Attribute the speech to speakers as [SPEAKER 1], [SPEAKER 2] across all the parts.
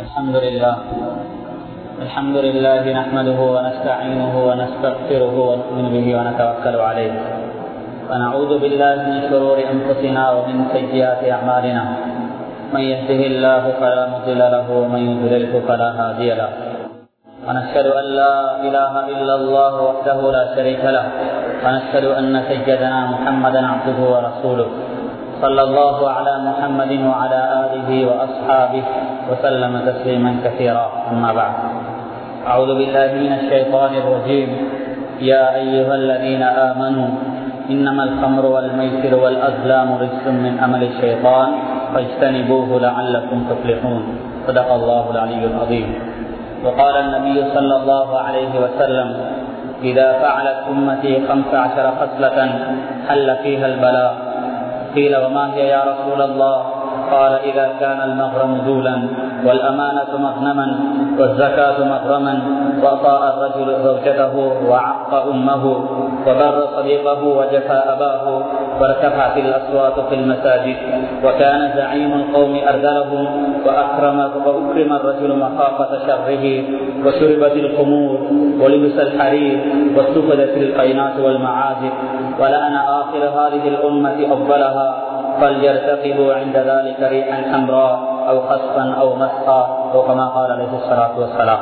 [SPEAKER 1] الحمد لله الحمد لله نحمده ونستعينه ونستغفره ونؤمن به ونتوكل عليه ونعوذ بالله من شرور انفسنا ومن سيئات اعمالنا من يهده الله فلا مضل له ومن يضلله فلا هادي له ونشهد ان لا اله الا الله وحده لا شريك له ونشهد ان سيدنا محمدا عبده ورسوله صلى الله على محمد وعلى آله وأصحابه وسلم تسليما كثيرا أما بعد أعوذ بالله من الشيطان الرجيم يا أيها الذين آمنوا إنما الخمر والميسر والأزلام رجس من أمل الشيطان فاجتنبوه لعلكم تفلحون صدق الله العلي العظيم وقال النبي صلى الله عليه وسلم إذا فعلت أمتي خمس عشر خصلة حل فيها البلاء قيل وما هي يا رسول الله قال إذا كان المغرم ذولا والأمانة مغنما والزكاة مغرما وأطاع الرجل زوجته وعق أمه وبر صديقه وجفى أباه وارتفعت الأصوات في المساجد وكان زعيم القوم أرذلهم وأكرم وأكرم الرجل مخافة شره وشربت الخمور ولبس الحرير واستفدت القينات والمعازف ولأنا آخر هذه الأمة أفضلها فليرتقبوا عند ذلك ريحا حمراء أو خصفا أو مسخا أو كما قال عليه الصلاة والسلام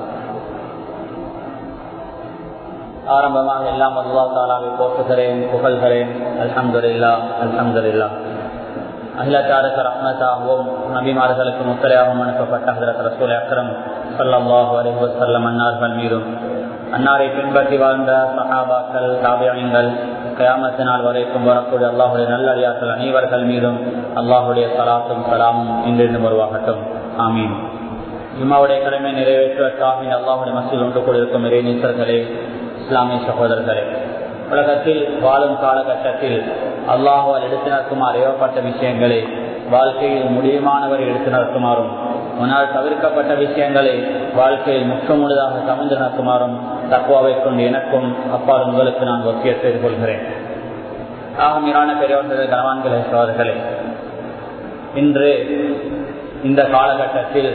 [SPEAKER 1] ஆரம்பமாக எல்லாம் அல்லா தாலாவை போற்றுகிறேன் புகழ்கிறேன் அல்ஹம்துல்லா அல்ஹம்துல்லா அகிலத்தாருக்கு ரஹ்மத்தாகவும் நபிமார்களுக்கு முத்தலையாகவும் அனுப்பப்பட்ட ஹதரத் ரசூல் அக்ரம் சல்லாஹு அலைஹி வஸல்லம் அன்னார்கள் மீதும் அன்னாரை பின்பற்றி வாழ்ந்த சஹாபாக்கள் தாபியங்கள் கயாமத்தினால் வரைக்கும் வரக்கூடிய அல்லாஹுடைய நல்லடியார்கள் அனைவர்கள் மீதும் அல்லாஹுடைய சலாத்தும் சலாமும் இன்றிருந்து வருவாகட்டும் ஆமீன் இம்மாவுடைய கடமை நிறைவேற்றுவதற்காக அல்லாஹுடைய மசில் ஒன்று கொண்டிருக்கும் இறைநீசர்களே இஸ்லாமிய சகோதரர்களே உலகத்தில் வாழும் காலகட்டத்தில் அல்லாஹுவால் எடுத்து நடக்குமாறு ஏவப்பட்ட விஷயங்களை வாழ்க்கையில் முடியுமானவர் எடுத்து நடக்குமாறும் முன்னால் தவிர்க்கப்பட்ட விஷயங்களை வாழ்க்கையில் முற்றமுழுதாக தமிழ்ந்து நடக்குமாறும் தக்குவாவை கொண்டு எனக்கும் அப்பால் உங்களுக்கு நான் ஒத்திய செய்து கொள்கிறேன் ஆக மீறான பெரியவர்கள் கனவான்களே சோதர்களே இன்று இந்த காலகட்டத்தில்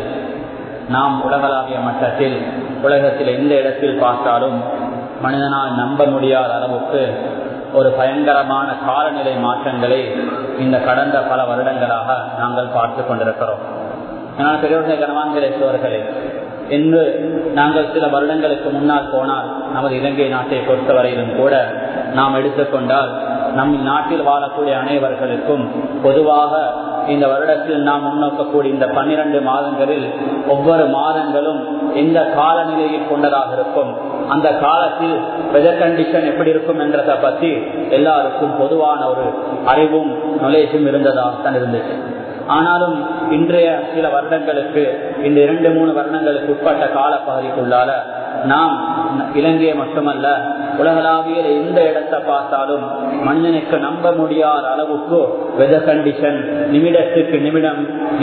[SPEAKER 1] நாம் உலகளாவிய மட்டத்தில் உலகத்தில் எந்த இடத்தில் பார்த்தாலும் மனிதனால் நம்ப முடியாத அளவுக்கு ஒரு பயங்கரமான காலநிலை மாற்றங்களை இந்த கடந்த பல வருடங்களாக நாங்கள் பார்த்து கொண்டிருக்கிறோம் ஆனால் பெரியவர்கள் கனவான்களே சோர்களே என்று நாங்கள் சில வருடங்களுக்கு முன்னால் போனால் நமது இலங்கை நாட்டை பொறுத்தவரையிலும் கூட நாம் எடுத்துக்கொண்டால் நம் நாட்டில் வாழக்கூடிய அனைவர்களுக்கும் பொதுவாக இந்த வருடத்தில் நாம் முன்னோக்கக்கூடிய இந்த பன்னிரண்டு மாதங்களில் ஒவ்வொரு மாதங்களும் எந்த காலநிலையில் கொண்டதாக இருக்கும் அந்த காலத்தில் வெதர் கண்டிஷன் எப்படி இருக்கும் என்றதை பற்றி எல்லாருக்கும் பொதுவான ஒரு அறிவும் நொலேஜும் இருந்ததாகத்தான் இருந்துச்சு ஆனாலும் இன்றைய சில வருடங்களுக்கு இந்த இரண்டு மூணு வருடங்களுக்கு உட்பட்ட கால பகுதிக்குள்ளால நாம் இலங்கையை மட்டுமல்ல உலகளாவிய எந்த இடத்தை பார்த்தாலும் மனிதனுக்கு நம்ப முடியாத அளவுக்கு வெதர் கண்டிஷன் நிமிடத்துக்கு நிமிடம்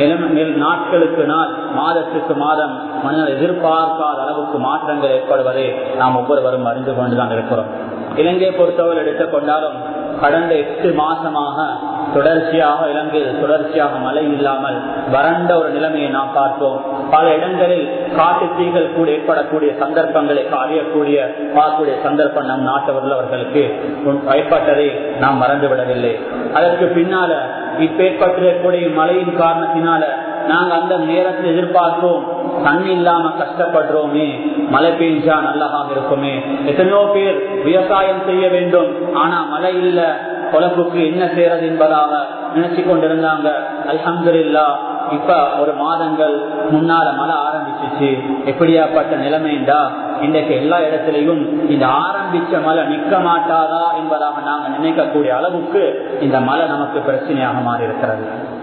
[SPEAKER 1] நாட்களுக்கு நாள் மாதத்துக்கு மாதம் மனிதன் எதிர்பார்க்காத அளவுக்கு மாற்றங்கள் ஏற்படுவதை நாம் ஒவ்வொருவரும் அறிந்து கொண்டுதான் இருக்கிறோம் இலங்கையை பொறுத்தவரை எடுத்துக்கொண்டாலும் கடந்த எட்டு மாசமாக தொடர்ச்சியாக இலங்கையில் தொடர்ச்சியாக மழை இல்லாமல் வறண்ட ஒரு நிலைமையை நாம் பார்த்தோம் பல இடங்களில் காட்டு தீகள் கூட ஏற்படக்கூடிய சந்தர்ப்பங்களை அறியக்கூடிய பார்க்கக்கூடிய சந்தர்ப்பம் நம் நாட்டவர்களுக்கு ஏற்பட்டதை நாம் மறந்துவிடவில்லை அதற்கு பின்னால இப்ப ஏற்பட்டிருக்கக்கூடிய மழையின் காரணத்தினால நாங்க அந்த நேரத்தில் எதிர்பார்க்கிறோம் தண்ணி இல்லாம கஷ்டப்படுறோமே மழை பெய்ஞ்சா நல்லதாக இருக்குமே எத்தனையோ பேர் விவசாயம் செய்ய வேண்டும் ஆனா மழை இல்ல குழம்புக்கு என்ன செய்யறது என்பதாக நினைச்சு கொண்டிருந்தாங்க அல்ஹம்துல்லா இப்ப ஒரு மாதங்கள் முன்னால மழை ஆரம்பிச்சிச்சு எப்படியாப்பட்ட நிலைமைண்டா இன்றைக்கு எல்லா இடத்திலையும் இந்த ஆரம்பிச்ச மழை நிற்க மாட்டாதா என்பதாக நாங்க நினைக்கக்கூடிய அளவுக்கு இந்த மழை நமக்கு பிரச்சனையாக மாறி இருக்கிறது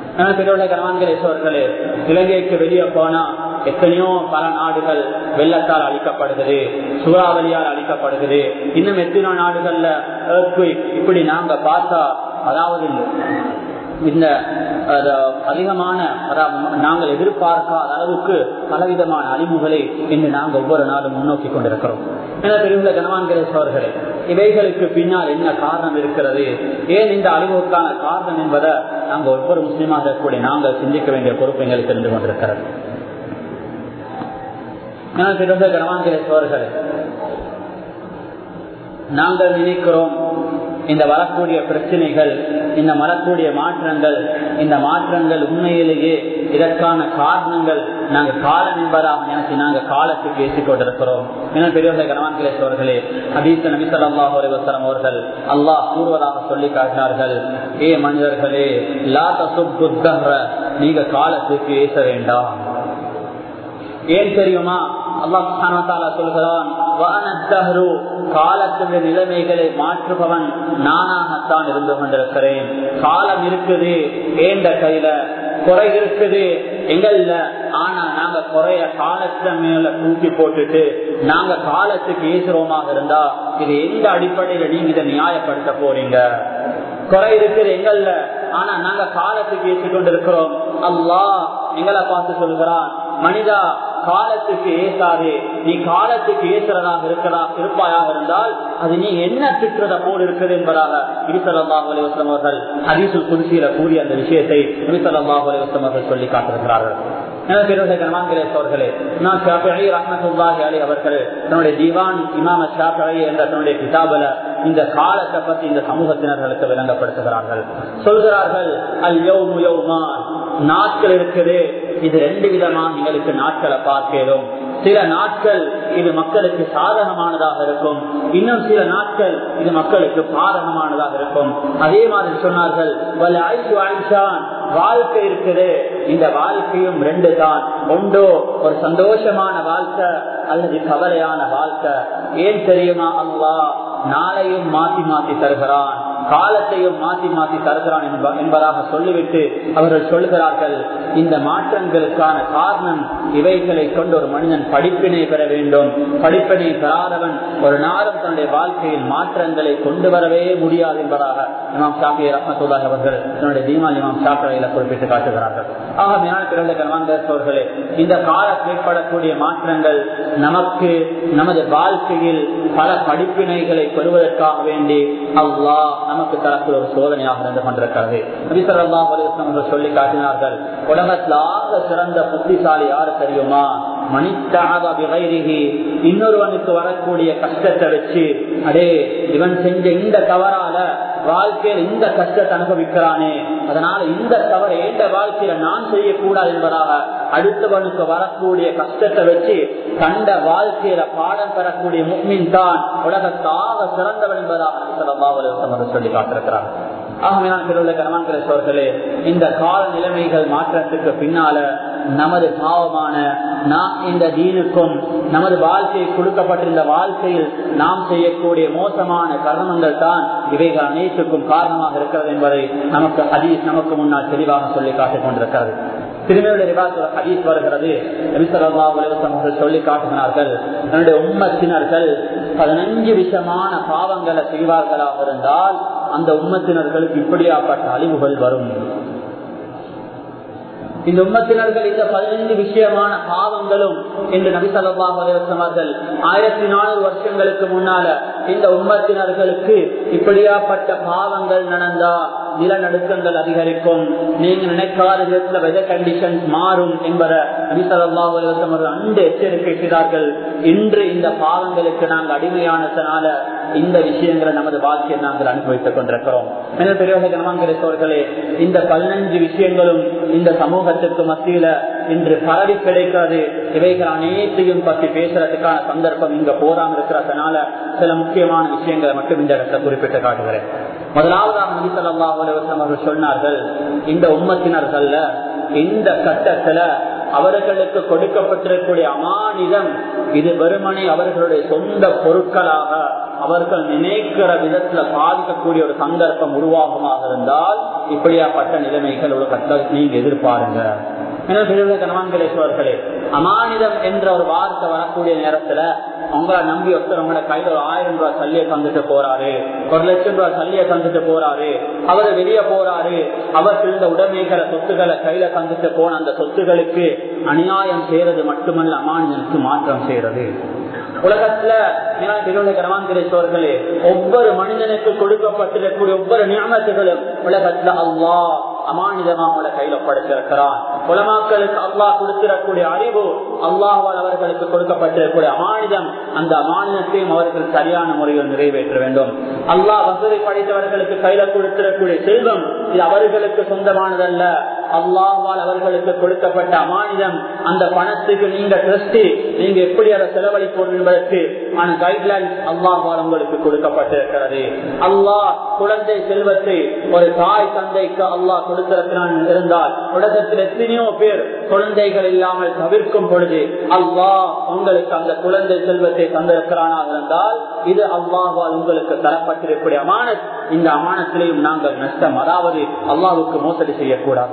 [SPEAKER 1] கணவான்களேஸ்வர்களே இலங்கைக்கு வெளியே போனா எத்தனையோ பல நாடுகள் வெள்ளத்தால் அழிக்கப்படுகிறது சூறாவளியால் அழிக்கப்படுகிறது இன்னும் எத்தனையோ நாடுகள்ல இப்படி நாங்க பார்த்தா அதாவது இந்த அதிகமான நாங்கள் எதிர்பார்க்காத அளவுக்கு பலவிதமான அழிவுகளை இன்று நாங்கள் ஒவ்வொரு நாளும் முன்னோக்கி கொண்டிருக்கிறோம் என தெரிந்த கனவான்கரேஸ்வர்களே இவைகளுக்கு பின்னால் என்ன காரணம் இருக்கிறது ஏன் இந்த அழிவுக்கான காரணம் என்பதை நாங்கள் ஒவ்வொரு முஸ்லீமாக இருக்கக்கூடிய நாங்கள் சிந்திக்க வேண்டிய பொறுப்பு எங்களுக்கு இருந்து கொண்டிருக்கிறது சோர்களே நாங்கள் நினைக்கிறோம் இந்த வரக்கூடிய பிரச்சனைகள் இந்த வரக்கூடிய மாற்றங்கள் இந்த மாற்றங்கள் உண்மையிலேயே இதற்கான காரணங்கள் நாங்க காலம் என்பதாக நினைச்சு நாங்க காலத்துக்கு ஏற்றிக் கொண்டிருக்கிறோம் இன்னும் பெரியவர்கள் கனவான்களேஸ்வர்களே ஹதீஸ் நபி ஸல்லல்லாஹு அலைஹி வஸல்லம் அவர்கள் அல்லாஹ் கூறுவதாக சொல்லி காட்டினார்கள் ஏ மனிதர்களே லா தசுப்பு தஹ்ர நீங்க காலத்துக்கு ஏச வேண்டாம் ஏன் தெரியுமா அல்லாஹ் சொல்கிறான் காலத்துடைய நிலைமைகளை மாற்றுபவன் நானாகத்தான் இருந்து கொண்டிருக்கிறேன் காலம் இருக்குது ஏண்ட கையில குறை இருக்குது எங்கல்ல ஆனா நாங்க குறைய காலத்துல மேல தூக்கி போட்டுட்டு நாங்க காலத்துக்கு ஏசுறோமாக இருந்தா இது எந்த அடிப்படையில நீங்க இதை நியாயப்படுத்த போறீங்க குறை இருக்குது எங்கல்ல ஆனா நாங்க காலத்துக்கு ஏற்றி கொண்டிருக்கிறோம் அல்லாஹ் எங்களை பார்த்து சொல்கிறான் மனிதா காலத்துக்கு ஏசாதே நீ காலத்துக்கு ஏசுறதாக இருக்கிறா இருப்பாயாக இருந்தால் அது நீ என்ன திட்டுறத போல் இருக்குது என்பதாக இருசல்லாஹ் அலிவசம் அவர்கள் ஹதீசுல் குதிசியில கூறிய அந்த விஷயத்தை இருசல்லாஹ் அலிவசம் அவர்கள் சொல்லி காட்டிருக்கிறார்கள் அவர்களே நான் அவர்கள் தன்னுடைய திவான் இமாம ஷாஃபி என்ற தன்னுடைய கிதாபல இந்த காலத்தை பற்றி இந்த சமூகத்தினர்களுக்கு விளங்கப்படுத்துகிறார்கள் சொல்கிறார்கள் அல் யௌமு யௌமான் நாட்கள் இருக்குது இது ரெண்டு விதமா எங்களுக்கு நாட்களை பார்க்கிறோம் சில நாட்கள் இது மக்களுக்கு சாதகமானதாக இருக்கும் இன்னும் சில நாட்கள் இது மக்களுக்கு பாதகமானதாக இருக்கும் அதே மாதிரி சொன்னார்கள் வாழ்க்கை இருக்குது இந்த வாழ்க்கையும் ரெண்டு தான் ஒன்றோ ஒரு சந்தோஷமான வாழ்க்கை அல்லது கவலையான வாழ்க்கை ஏன் தெரியுமா அல்லா நாளையும் மாத்தி மாத்தி தருகிறான் காலத்தையும் மாத்தி மாத்தி தருகிறான் என்பதாக சொல்லிவிட்டு அவர்கள் சொல்கிறார்கள் இந்த மாற்றங்களுக்கான காரணம் இவைகளை கொண்டு ஒரு மனிதன் படிப்பினை பெற வேண்டும் படிப்பினை பெறாதவன் ஒரு நாளும் தன்னுடைய வாழ்க்கையில் மாற்றங்களை கொண்டு வரவே முடியாது என்பதாக இமாம் ஷாஃபி ரஹமத்துல்லாஹ் அவர்கள் தன்னுடைய தீமால் இமாம் ஷாஃபியில குறிப்பிட்டு காட்டுகிறார்கள் ஆக மேலான பிறந்த கர்மாந்தர்களே இந்த காலத்தில் ஏற்படக்கூடிய மாற்றங்கள் நமக்கு நமது வாழ்க்கையில் பல படிப்பினைகளை பெறுவதற்காக வேண்டி அல்லாஹ் நமக்கு தரக்கூடிய ஒரு சோதனையாக இருந்து கொண்டிருக்கிறது நபிசல்லாஹ் அவர்கள் சொல்லி காட்டினார்கள் உலகத்தில் ஆக சிறந்த புத்திசாலி யாரு தெரியுமா இன்னொருவனுக்கு வரக்கூடிய கஷ்டத்தை வச்சு அடே இவன் செஞ்ச இந்த தவறால வாழ்க்கையில் இந்த கஷ்டத்தை அனுபவிக்கிறானே அதனால இந்த தவறு எந்த வாழ்க்கையில நான் செய்யக்கூடாது என்பதாக அடுத்தவனுக்கு வரக்கூடிய கஷ்டத்தை வச்சு கண்ட வாழ்க்கையில பாடம் பெறக்கூடிய முக்மின் தான் உலகத்தாக சிறந்தவன் என்பதாக சொல்லி காட்டிருக்கிறார் ஆகவே நான் திருவிழா கரமான்களே இந்த கால நிலைமைகள் மாற்றத்துக்கு பின்னால நமது பாவமான நாம் இந்த தீனுக்கும் நமது வாழ்க்கை கொடுக்கப்பட்டிருந்த வாழ்க்கையில் நாம் செய்யக்கூடிய மோசமான கர்மங்கள் தான் இவைகள் அனைத்துக்கும் காரணமாக இருக்கிறது என்பதை நமக்கு ஹதீஸ் நமக்கு முன்னால் தெளிவாக சொல்லி காட்டிக் கொண்டிருக்கிறது திருமையுடைய ரிவாத்துல ஹதீஸ் வருகிறது சொல்லி காட்டுகிறார்கள் தன்னுடைய உம்மத்தினர்கள் பதினஞ்சு விஷமான பாவங்களை செய்வார்களாக இருந்தால் அந்த உம்மத்தினர்களுக்கு இப்படியாப்பட்ட அழிவுகள் வரும் இந்த உம்மத்தினர்கள் இந்த பதினைந்து விஷயமான பாவங்களும் என்று நபி சல்லாஹ் அலுவலர்கள் ஆயிரத்தி நானூறு வருஷங்களுக்கு முன்னால இந்த உம்மத்தினர்களுக்கு இப்படியாப்பட்ட பாவங்கள் நடந்தா நிலநடுக்கங்கள் அதிகரிக்கும் நீங்க நினைக்காத விதத்துல வெதர் கண்டிஷன்ஸ் மாறும் என்பதை நபி சல்லாஹ் அலுவலம் அன்று எச்சரிக்கை செய்தார்கள் இன்று இந்த பாவங்களுக்கு நாங்கள் அடிமையானதுனால இந்த விஷயங்களை நமது வாழ்க்கையை நாங்கள் அனுபவித்துக் கொண்டிருக்கிறோம் பெரியவர்களே இந்த பதினஞ்சு விஷயங்களும் இந்த சமூகத்திற்கு மத்தியில இன்று பரவி கிடைக்கிறது இவைகள் அனைத்தையும் பற்றி பேசுறதுக்கான சந்தர்ப்பம் இங்க போராம இருக்கிறதுனால சில முக்கியமான விஷயங்களை மட்டும் இந்த இடத்துல குறிப்பிட்டு காட்டுகிறேன் முதலாவதாக நபிசல்லா அலுவலம் அவர்கள் சொன்னார்கள் இந்த உம்மத்தினர்கள்ல இந்த கட்டத்துல அவர்களுக்கு கொடுக்கப்பட்டிருக்கக்கூடிய அமானிதம் இது வெறுமனே அவர்களுடைய சொந்த பொருட்களாக அவர்கள் நினைக்கிற விதத்துல பாதிக்கக்கூடிய ஒரு சந்தர்ப்பம் உருவாகமாக இருந்தால் இப்படியாப்பட்ட நிலைமைகள் உலகத்தில் நீங்க எதிர்பாருங்க கணவான்களேஸ்வர்களே அமானிதம் என்ற ஒரு வார்த்தை வரக்கூடிய நேரத்துல உங்களை நம்பி ஒருத்தர் உங்களோட கையில ஒரு ஆயிரம் ரூபாய் சல்லிய தந்துட்டு போறாரு ஒரு லட்சம் ரூபாய் சல்லிய தந்துட்டு போறாரு அவர் வெளியே போறாரு அவர் இருந்த உடைமைகளை சொத்துக்களை கையில தந்துட்டு போன அந்த சொத்துகளுக்கு அநியாயம் செய்யறது மட்டுமல்ல அமானிதனுக்கு மாற்றம் செய்யறது உலகத்துல கிரமாந்திரேஸ்வர்களே ஒவ்வொரு மனிதனுக்கு கொடுக்கப்பட்டிருக்கக்கூடிய ஒவ்வொரு நியமத்துகளும் உலகத்துல அல்லா அமானிதமா அவங்கள கையில படைச்சிருக்கிறான் உலமாக்களுக்கு அல்லாஹ் கொடுத்திடக்கூடிய அறிவு அல்லாஹால் அவர்களுக்கு கொடுக்கப்பட்டிருக்கக்கூடிய அமானிதம் அந்த அமானிதத்தையும் அவர்கள் சரியான முறையில் நிறைவேற்ற வேண்டும் அல்லாஹ் வசதி படைத்தவர்களுக்கு கையில கொடுத்திடக்கூடிய செல்வம் இது அவர்களுக்கு சொந்தமானதல்ல அல்லாஹால் அவர்களுக்கு கொடுக்கப்பட்ட அமானிதம் அந்த பணத்துக்கு நீங்க டிரஸ்டி நீங்க எப்படி அதை செலவழிப்போம் என்பதற்கு ஆன கைட்லைன் அல்லாஹால் உங்களுக்கு கொடுக்கப்பட்டிருக்கிறது அல்லாஹ் குழந்தை செல்வத்தை ஒரு தாய் தந்தைக்கு அல்லாஹ் கொடுத்திருக்கிறான் இருந்தால் உலகத்தில் எத்தனையோ பேர் குழந்தைகள் இல்லாமல் தவிர்க்கும் பொழுது அல்லாஹ் உங்களுக்கு அந்த குழந்தை செல்வத்தை தந்திருக்கிறானாக இருந்தால் இது அல்லாஹால் உங்களுக்கு தரப்பட்டிருக்கக்கூடிய அமானத் இந்த அமானத்திலையும் நாங்கள் நஷ்டம் அதாவது அல்லாவுக்கு மோசடி செய்யக்கூடாது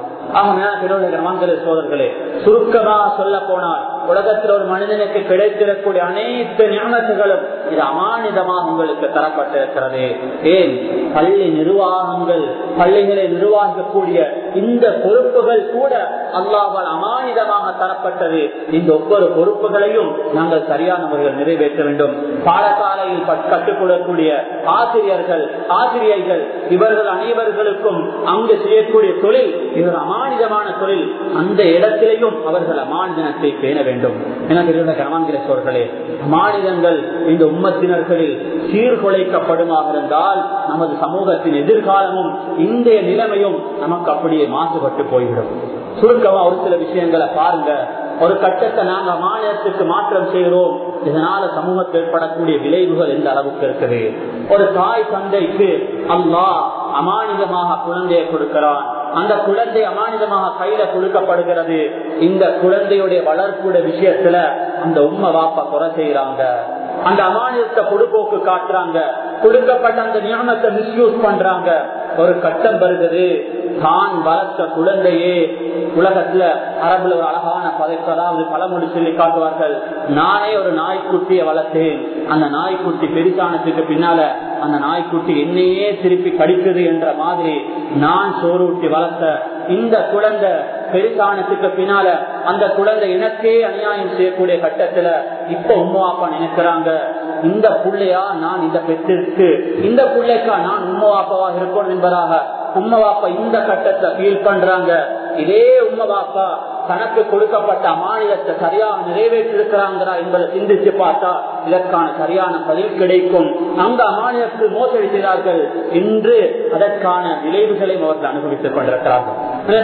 [SPEAKER 1] சோதர்களே சுருக்கமாக சொல்ல போனால் உலகத்தில் ஒரு மனிதனுக்கு கிடைத்திடக்கூடிய அனைத்து ஞானத்துகளும் இது அமானிதமாக உங்களுக்கு தரப்பட்டிருக்கிறது ஏன் பள்ளி நிர்வாகங்கள் பள்ளிகளை நிர்வாகிக்கக்கூடிய இந்த பொறுப்புகள் கூட அல்லாவால் அமானிதமாக தரப்பட்டது இந்த ஒவ்வொரு பொறுப்புகளையும் நாங்கள் சரியான முறையில் நிறைவேற்ற வேண்டும் பாடசாலையில் கற்றுக் கொள்ளக்கூடிய ஆசிரியர்கள் ஆசிரியர்கள் இவர்கள் அனைவர்களுக்கும் அங்கு செய்யக்கூடிய தொழில் இவர் அமானிதமான தொழில் அந்த இடத்திலேயும் அவர்கள் அமானிதனத்தை பேண வேண்டும் என கனவான்கிற சோர்களே அமானிதங்கள் இந்த உம்மத்தினர்களில் சீர்குலைக்கப்படுமாக இருந்தால் நமது சமூகத்தின் எதிர்காலமும் இன்றைய நிலைமையும் நமக்கு அப்படியே மாசுபட்டு போய்விடும் சுருக்கமா ஒரு சில விஷயங்களை பாருங்க ஒரு கட்டத்தை நாங்க மாநிலத்துக்கு மாற்றம் செய்கிறோம் இதனால சமூகத்தில் ஏற்படக்கூடிய விளைவுகள் எந்த அளவுக்கு இருக்குது ஒரு தாய் தந்தைக்கு அல்லாஹ் அமானிதமாக குழந்தையை கொடுக்கிறான் அந்த குழந்தை அமானிதமாக கையில கொடுக்கப்படுகிறது இந்த குழந்தையுடைய வளர்ப்புடைய விஷயத்துல அந்த உண்மை வாப்பா குறை செய்யறாங்க அந்த அமானியத்தை பொடுபோக்கு காட்டுறாங்க கொடுக்கப்பட்ட அந்த ஞானத்தை மிஸ்யூஸ் பண்றாங்க ஒரு கட்டம் வருகிறது தான் வளர்த்த குழந்தையே உலகத்துல அரபுல ஒரு அழகான பதைப்பு அதாவது பழமொழி சொல்லி காட்டுவார்கள் நானே ஒரு நாய்க்குட்டியை வளர்த்தேன் அந்த நாய்க்குட்டி பெருசானதுக்கு பின்னால அந்த நாய்க்குட்டி என்னையே திருப்பி கடிக்குது என்ற மாதிரி நான் சோறூட்டி வளர்த்த இந்த குழந்தை பெருசானத்துக்கு பின்னால அந்த குழந்தை எனக்கே அநியாயம் செய்யக்கூடிய கட்டத்துல இப்ப உம்மா அப்பா நினைக்கிறாங்க இந்த புள்ளையா நான் இந்த பெற்றிற்கு இந்த பிள்ளைக்கா நான் உம்மா அப்பாவாக இருக்கணும் என்பதாக உம்மா அப்பா இந்த கட்டத்தை ஃபீல் பண்றாங்க இதே உம்மா பாப்பா தனக்கு கொடுக்கப்பட்ட அமானியத்தை சரியாக நிறைவேற்றிருக்கிறாங்களா என்பதை சிந்திச்சு பார்த்தா இதற்கான சரியான பதில் கிடைக்கும் அந்த அமானியத்து மோசடி செய்தார்கள் என்று அதற்கான விளைவுகளையும் அவர்கள் அனுபவித்துக் கொண்டிருக்கிறார்கள்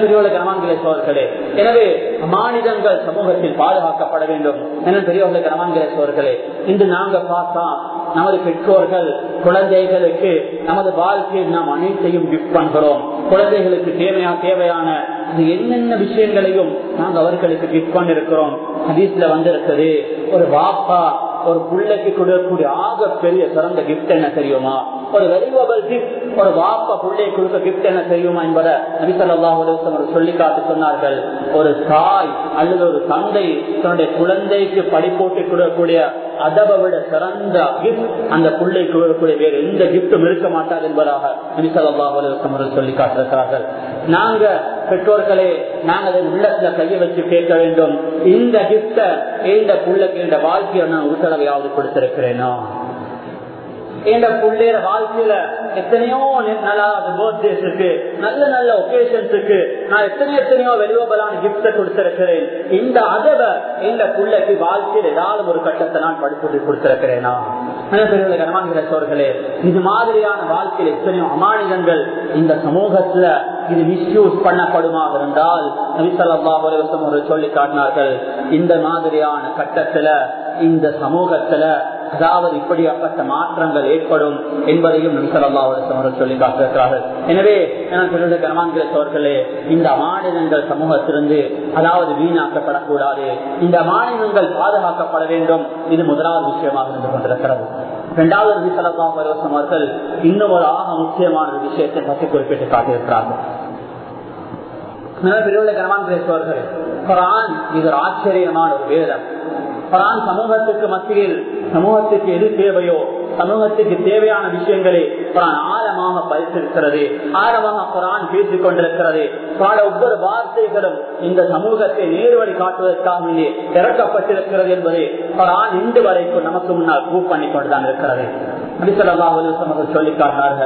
[SPEAKER 1] சோர்களே எனவே மாநிலங்கள் சமூகத்தில் பாதுகாக்கப்பட வேண்டும் என பெரியவர்கள் கனவான்கிற சோர்களே இன்று நாங்க பார்த்தா நமது பெற்றோர்கள் குழந்தைகளுக்கு நமது வாழ்க்கையில் நாம் அனைத்தையும் கிஃப்ட் பண்கிறோம் குழந்தைகளுக்கு தேவையா தேவையான என்னென்ன விஷயங்களையும் நாங்கள் அவர்களுக்கு கிஃப்ட் பண்ணிருக்கிறோம் ஹதீஸ்ல வந்திருக்கிறது ஒரு வாப்பா ஒரு பிள்ளைக்கு கொடுக்கக்கூடிய ஆக பெரிய சிறந்த கிஃப்ட் என்ன தெரியுமா ஒரு வெரிவபிள் கிஃப்ட் ஒரு வாப்பா பிள்ளை கொடுக்க கிஃப்ட் என்ன தெரியுமா என்பதை நபிசல்லா சொல்லி காட்டு சொன்னார்கள் ஒரு தாய் அல்லது ஒரு தந்தை தன்னுடைய குழந்தைக்கு படிப்போட்டு கொடுக்கக்கூடிய அதவை விட சிறந்த கிஃப்ட் அந்த பிள்ளைக்கு கொடுக்கக்கூடிய வேறு எந்த கிஃப்டும் இருக்க மாட்டார் என்பதாக நபிசல்லா சொல்லி காட்டிருக்கிறார்கள் நாங்க பெற்றோர்களே நாங்கள் அதன் உள்ளத்துல கையை வச்சு கேட்க வேண்டும் இந்த கிஃப்ட இந்த புள்ளைக்கு இந்த வாழ்க்கையை நான் ஒரு தடவையாவது கொடுத்திருக்கிறேனோ என் பிள்ளைய வாழ்க்கையில எத்தனையோ நல்லா பர்த்டேஸுக்கு நல்ல நல்ல ஒகேஷன்ஸுக்கு நான் எத்தனை எத்தனையோ வெலுவபலான கிஃப்ட கொடுத்திருக்கிறேன் இந்த அதவை எந்த பிள்ளைக்கு வாழ்க்கையில் ஏதாவது ஒரு கட்டத்தை நான் படிப்பு கொடுத்திருக்கிறேனா சோர்களே இது மாதிரியான வாழ்க்கையில் எத்தனையோ அமானிதங்கள் இந்த சமூகத்துல இது மிஸ்யூஸ் பண்ணப்படுமாக இருந்தால் நபிசல்லா சொல்லி காட்டினார்கள் இந்த மாதிரியான கட்டத்துல இந்த சமூகத்துல அதாவது இப்படியாப்பட்ட மாற்றங்கள் ஏற்படும் என்பதையும் நபிசல்லாவோட சொல்லி காட்டிருக்கிறார்கள் எனவே கனவான்களே இந்த மாநிலங்கள் சமூகத்திலிருந்து அதாவது வீணாக்கப்படக்கூடாது இந்த மாநிலங்கள் பாதுகாக்கப்பட வேண்டும் இது முதலாவது விஷயமாக இருந்து கொண்டிருக்கிறது இரண்டாவது நபிசல்லா பருவசம் அவர்கள் இன்னும் ஒரு ஆக முக்கியமான ஒரு விஷயத்தை பற்றி குறிப்பிட்டு காட்டியிருக்கிறார்கள் கனவான்களே குரான் இது ஒரு ஆச்சரியமான ஒரு வேதம் குரான் சமூகத்துக்கு மத்தியில் சமூகத்துக்கு எது தேவையோ சமூகத்துக்கு தேவையான விஷயங்களை குரான் ஆழமாக பயிற்சிருக்கிறது ஆழமாக குரான் பேசிக் கொண்டிருக்கிறது பல ஒவ்வொரு வார்த்தைகளும் இந்த சமூகத்தை நேர்வழி காட்டுவதற்காக இறக்கப்பட்டிருக்கிறது என்பதை குரான் இன்று வரைக்கும் நமக்கு முன்னால் ப்ரூவ் பண்ணி கொண்டுதான் இருக்கிறது சொல்லி காட்டினார்கள்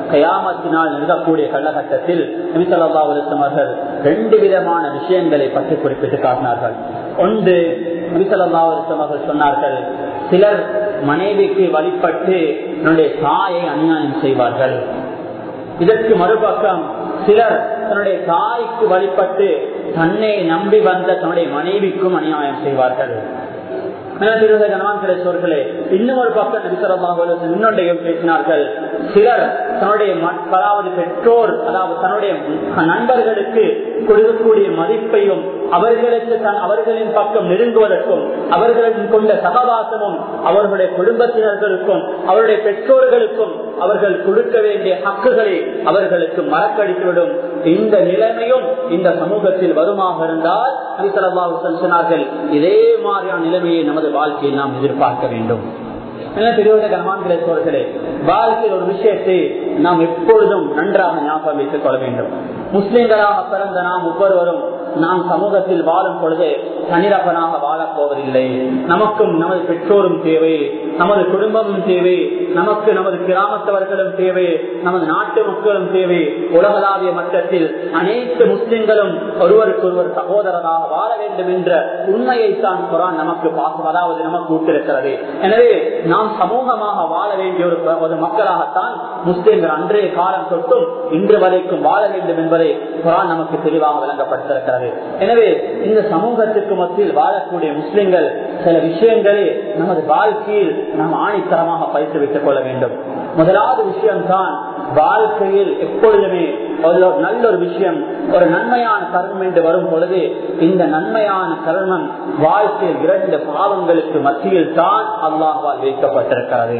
[SPEAKER 1] கயாமத்தினால் நிறுத்தக்கூடிய காலகட்டத்தில் நபிசல்லா அலுவலம் அவர்கள் ரெண்டு விதமான விஷயங்களை பற்றி குறிப்பிட்டு காட்டினார்கள் ஒன்று நபிசல்லா அலுவலம் அவர்கள் சொன்னார்கள் சிலர் மனைவிக்கு வழிபட்டு தன்னுடைய தாயை அநியாயம் செய்வார்கள் இதற்கு மறுபக்கம் சிலர் தன்னுடைய தாய்க்கு வழிபட்டு தன்னை நம்பி வந்த தன்னுடைய மனைவிக்கும் அநியாயம் செய்வார்கள் கணவான்களே இன்னும் ஒரு பக்கம் நபிசரமாக இன்னொன்றையும் பேசினார்கள் சிலர் தன்னுடைய அதாவது பெற்றோர் அதாவது தன்னுடைய நண்பர்களுக்கு கொடுக்கக்கூடிய மதிப்பையும் அவர்களுக்கு தன் அவர்களின் பக்கம் நெருங்குவதற்கும் அவர்களின் கொண்ட சகவாசமும் அவர்களுடைய குடும்பத்தினர்களுக்கும் அவருடைய பெற்றோர்களுக்கும் அவர்கள் கொடுக்க வேண்டிய ஹக்குகளை அவர்களுக்கு மறக்கடித்துவிடும் இந்த நிலைமையும் இந்த சமூகத்தில் வருமாக இருந்தால் சொன்னார்கள் இதே மாதிரியான நிலைமையை நமது வாழ்க்கையில் நாம் எதிர்பார்க்க வேண்டும் பெரியவர்கள் கனவான்களே சோர்களே வாழ்க்கையில் ஒரு விஷயத்தை நாம் எப்பொழுதும் நன்றாக ஞாபகம் வைத்துக் கொள்ள வேண்டும் முஸ்லிம்களாக பிறந்த நாம் ஒவ்வொருவரும் நாம் சமூகத்தில் வாழும் பொழுது தனிரப்பனாக வாழப் போவதில்லை நமக்கும் நமது பெற்றோரும் தேவை நமது குடும்பமும் தேவை நமக்கு நமது கிராமத்தவர்களும் தேவை நமது நாட்டு மக்களும் தேவை உலகளாவிய மட்டத்தில் அனைத்து முஸ்லிம்களும் ஒருவருக்கொருவர் சகோதரராக வாழ வேண்டும் என்ற உண்மையை தான் குரான் நமக்கு பார்க்கும் அதாவது நமக்கு விட்டிருக்கிறது எனவே நாம் சமூகமாக வாழ வேண்டிய ஒரு ஒரு மக்களாகத்தான் முஸ்லிம்கள் அன்றைய காலம் தொட்டும் இன்று வரைக்கும் வாழ வேண்டும் என்பதை குரான் நமக்கு தெளிவாக விளங்கப்பட்டிருக்கிறது எனவே இந்த சமூகத்திற்கு மத்தியில் வாழக்கூடிய முஸ்லிம்கள் சில விஷயங்களை நமது வாழ்க்கையில் நாம் ஆணித்தரமாக பயிற்சி வைத்துக் கொள்ள வேண்டும் முதலாவது விஷயம்தான் வாழ்க்கையில் எப்பொழுதுமே ஒரு நல்ல ஒரு விஷயம் ஒரு நன்மையான கர்மம் என்று வரும் பொழுது இந்த நன்மையான கர்மம் வாழ்க்கையில் இரண்டு பாவங்களுக்கு மத்தியில் தான் அல்லாஹால் வைக்கப்பட்டிருக்கிறது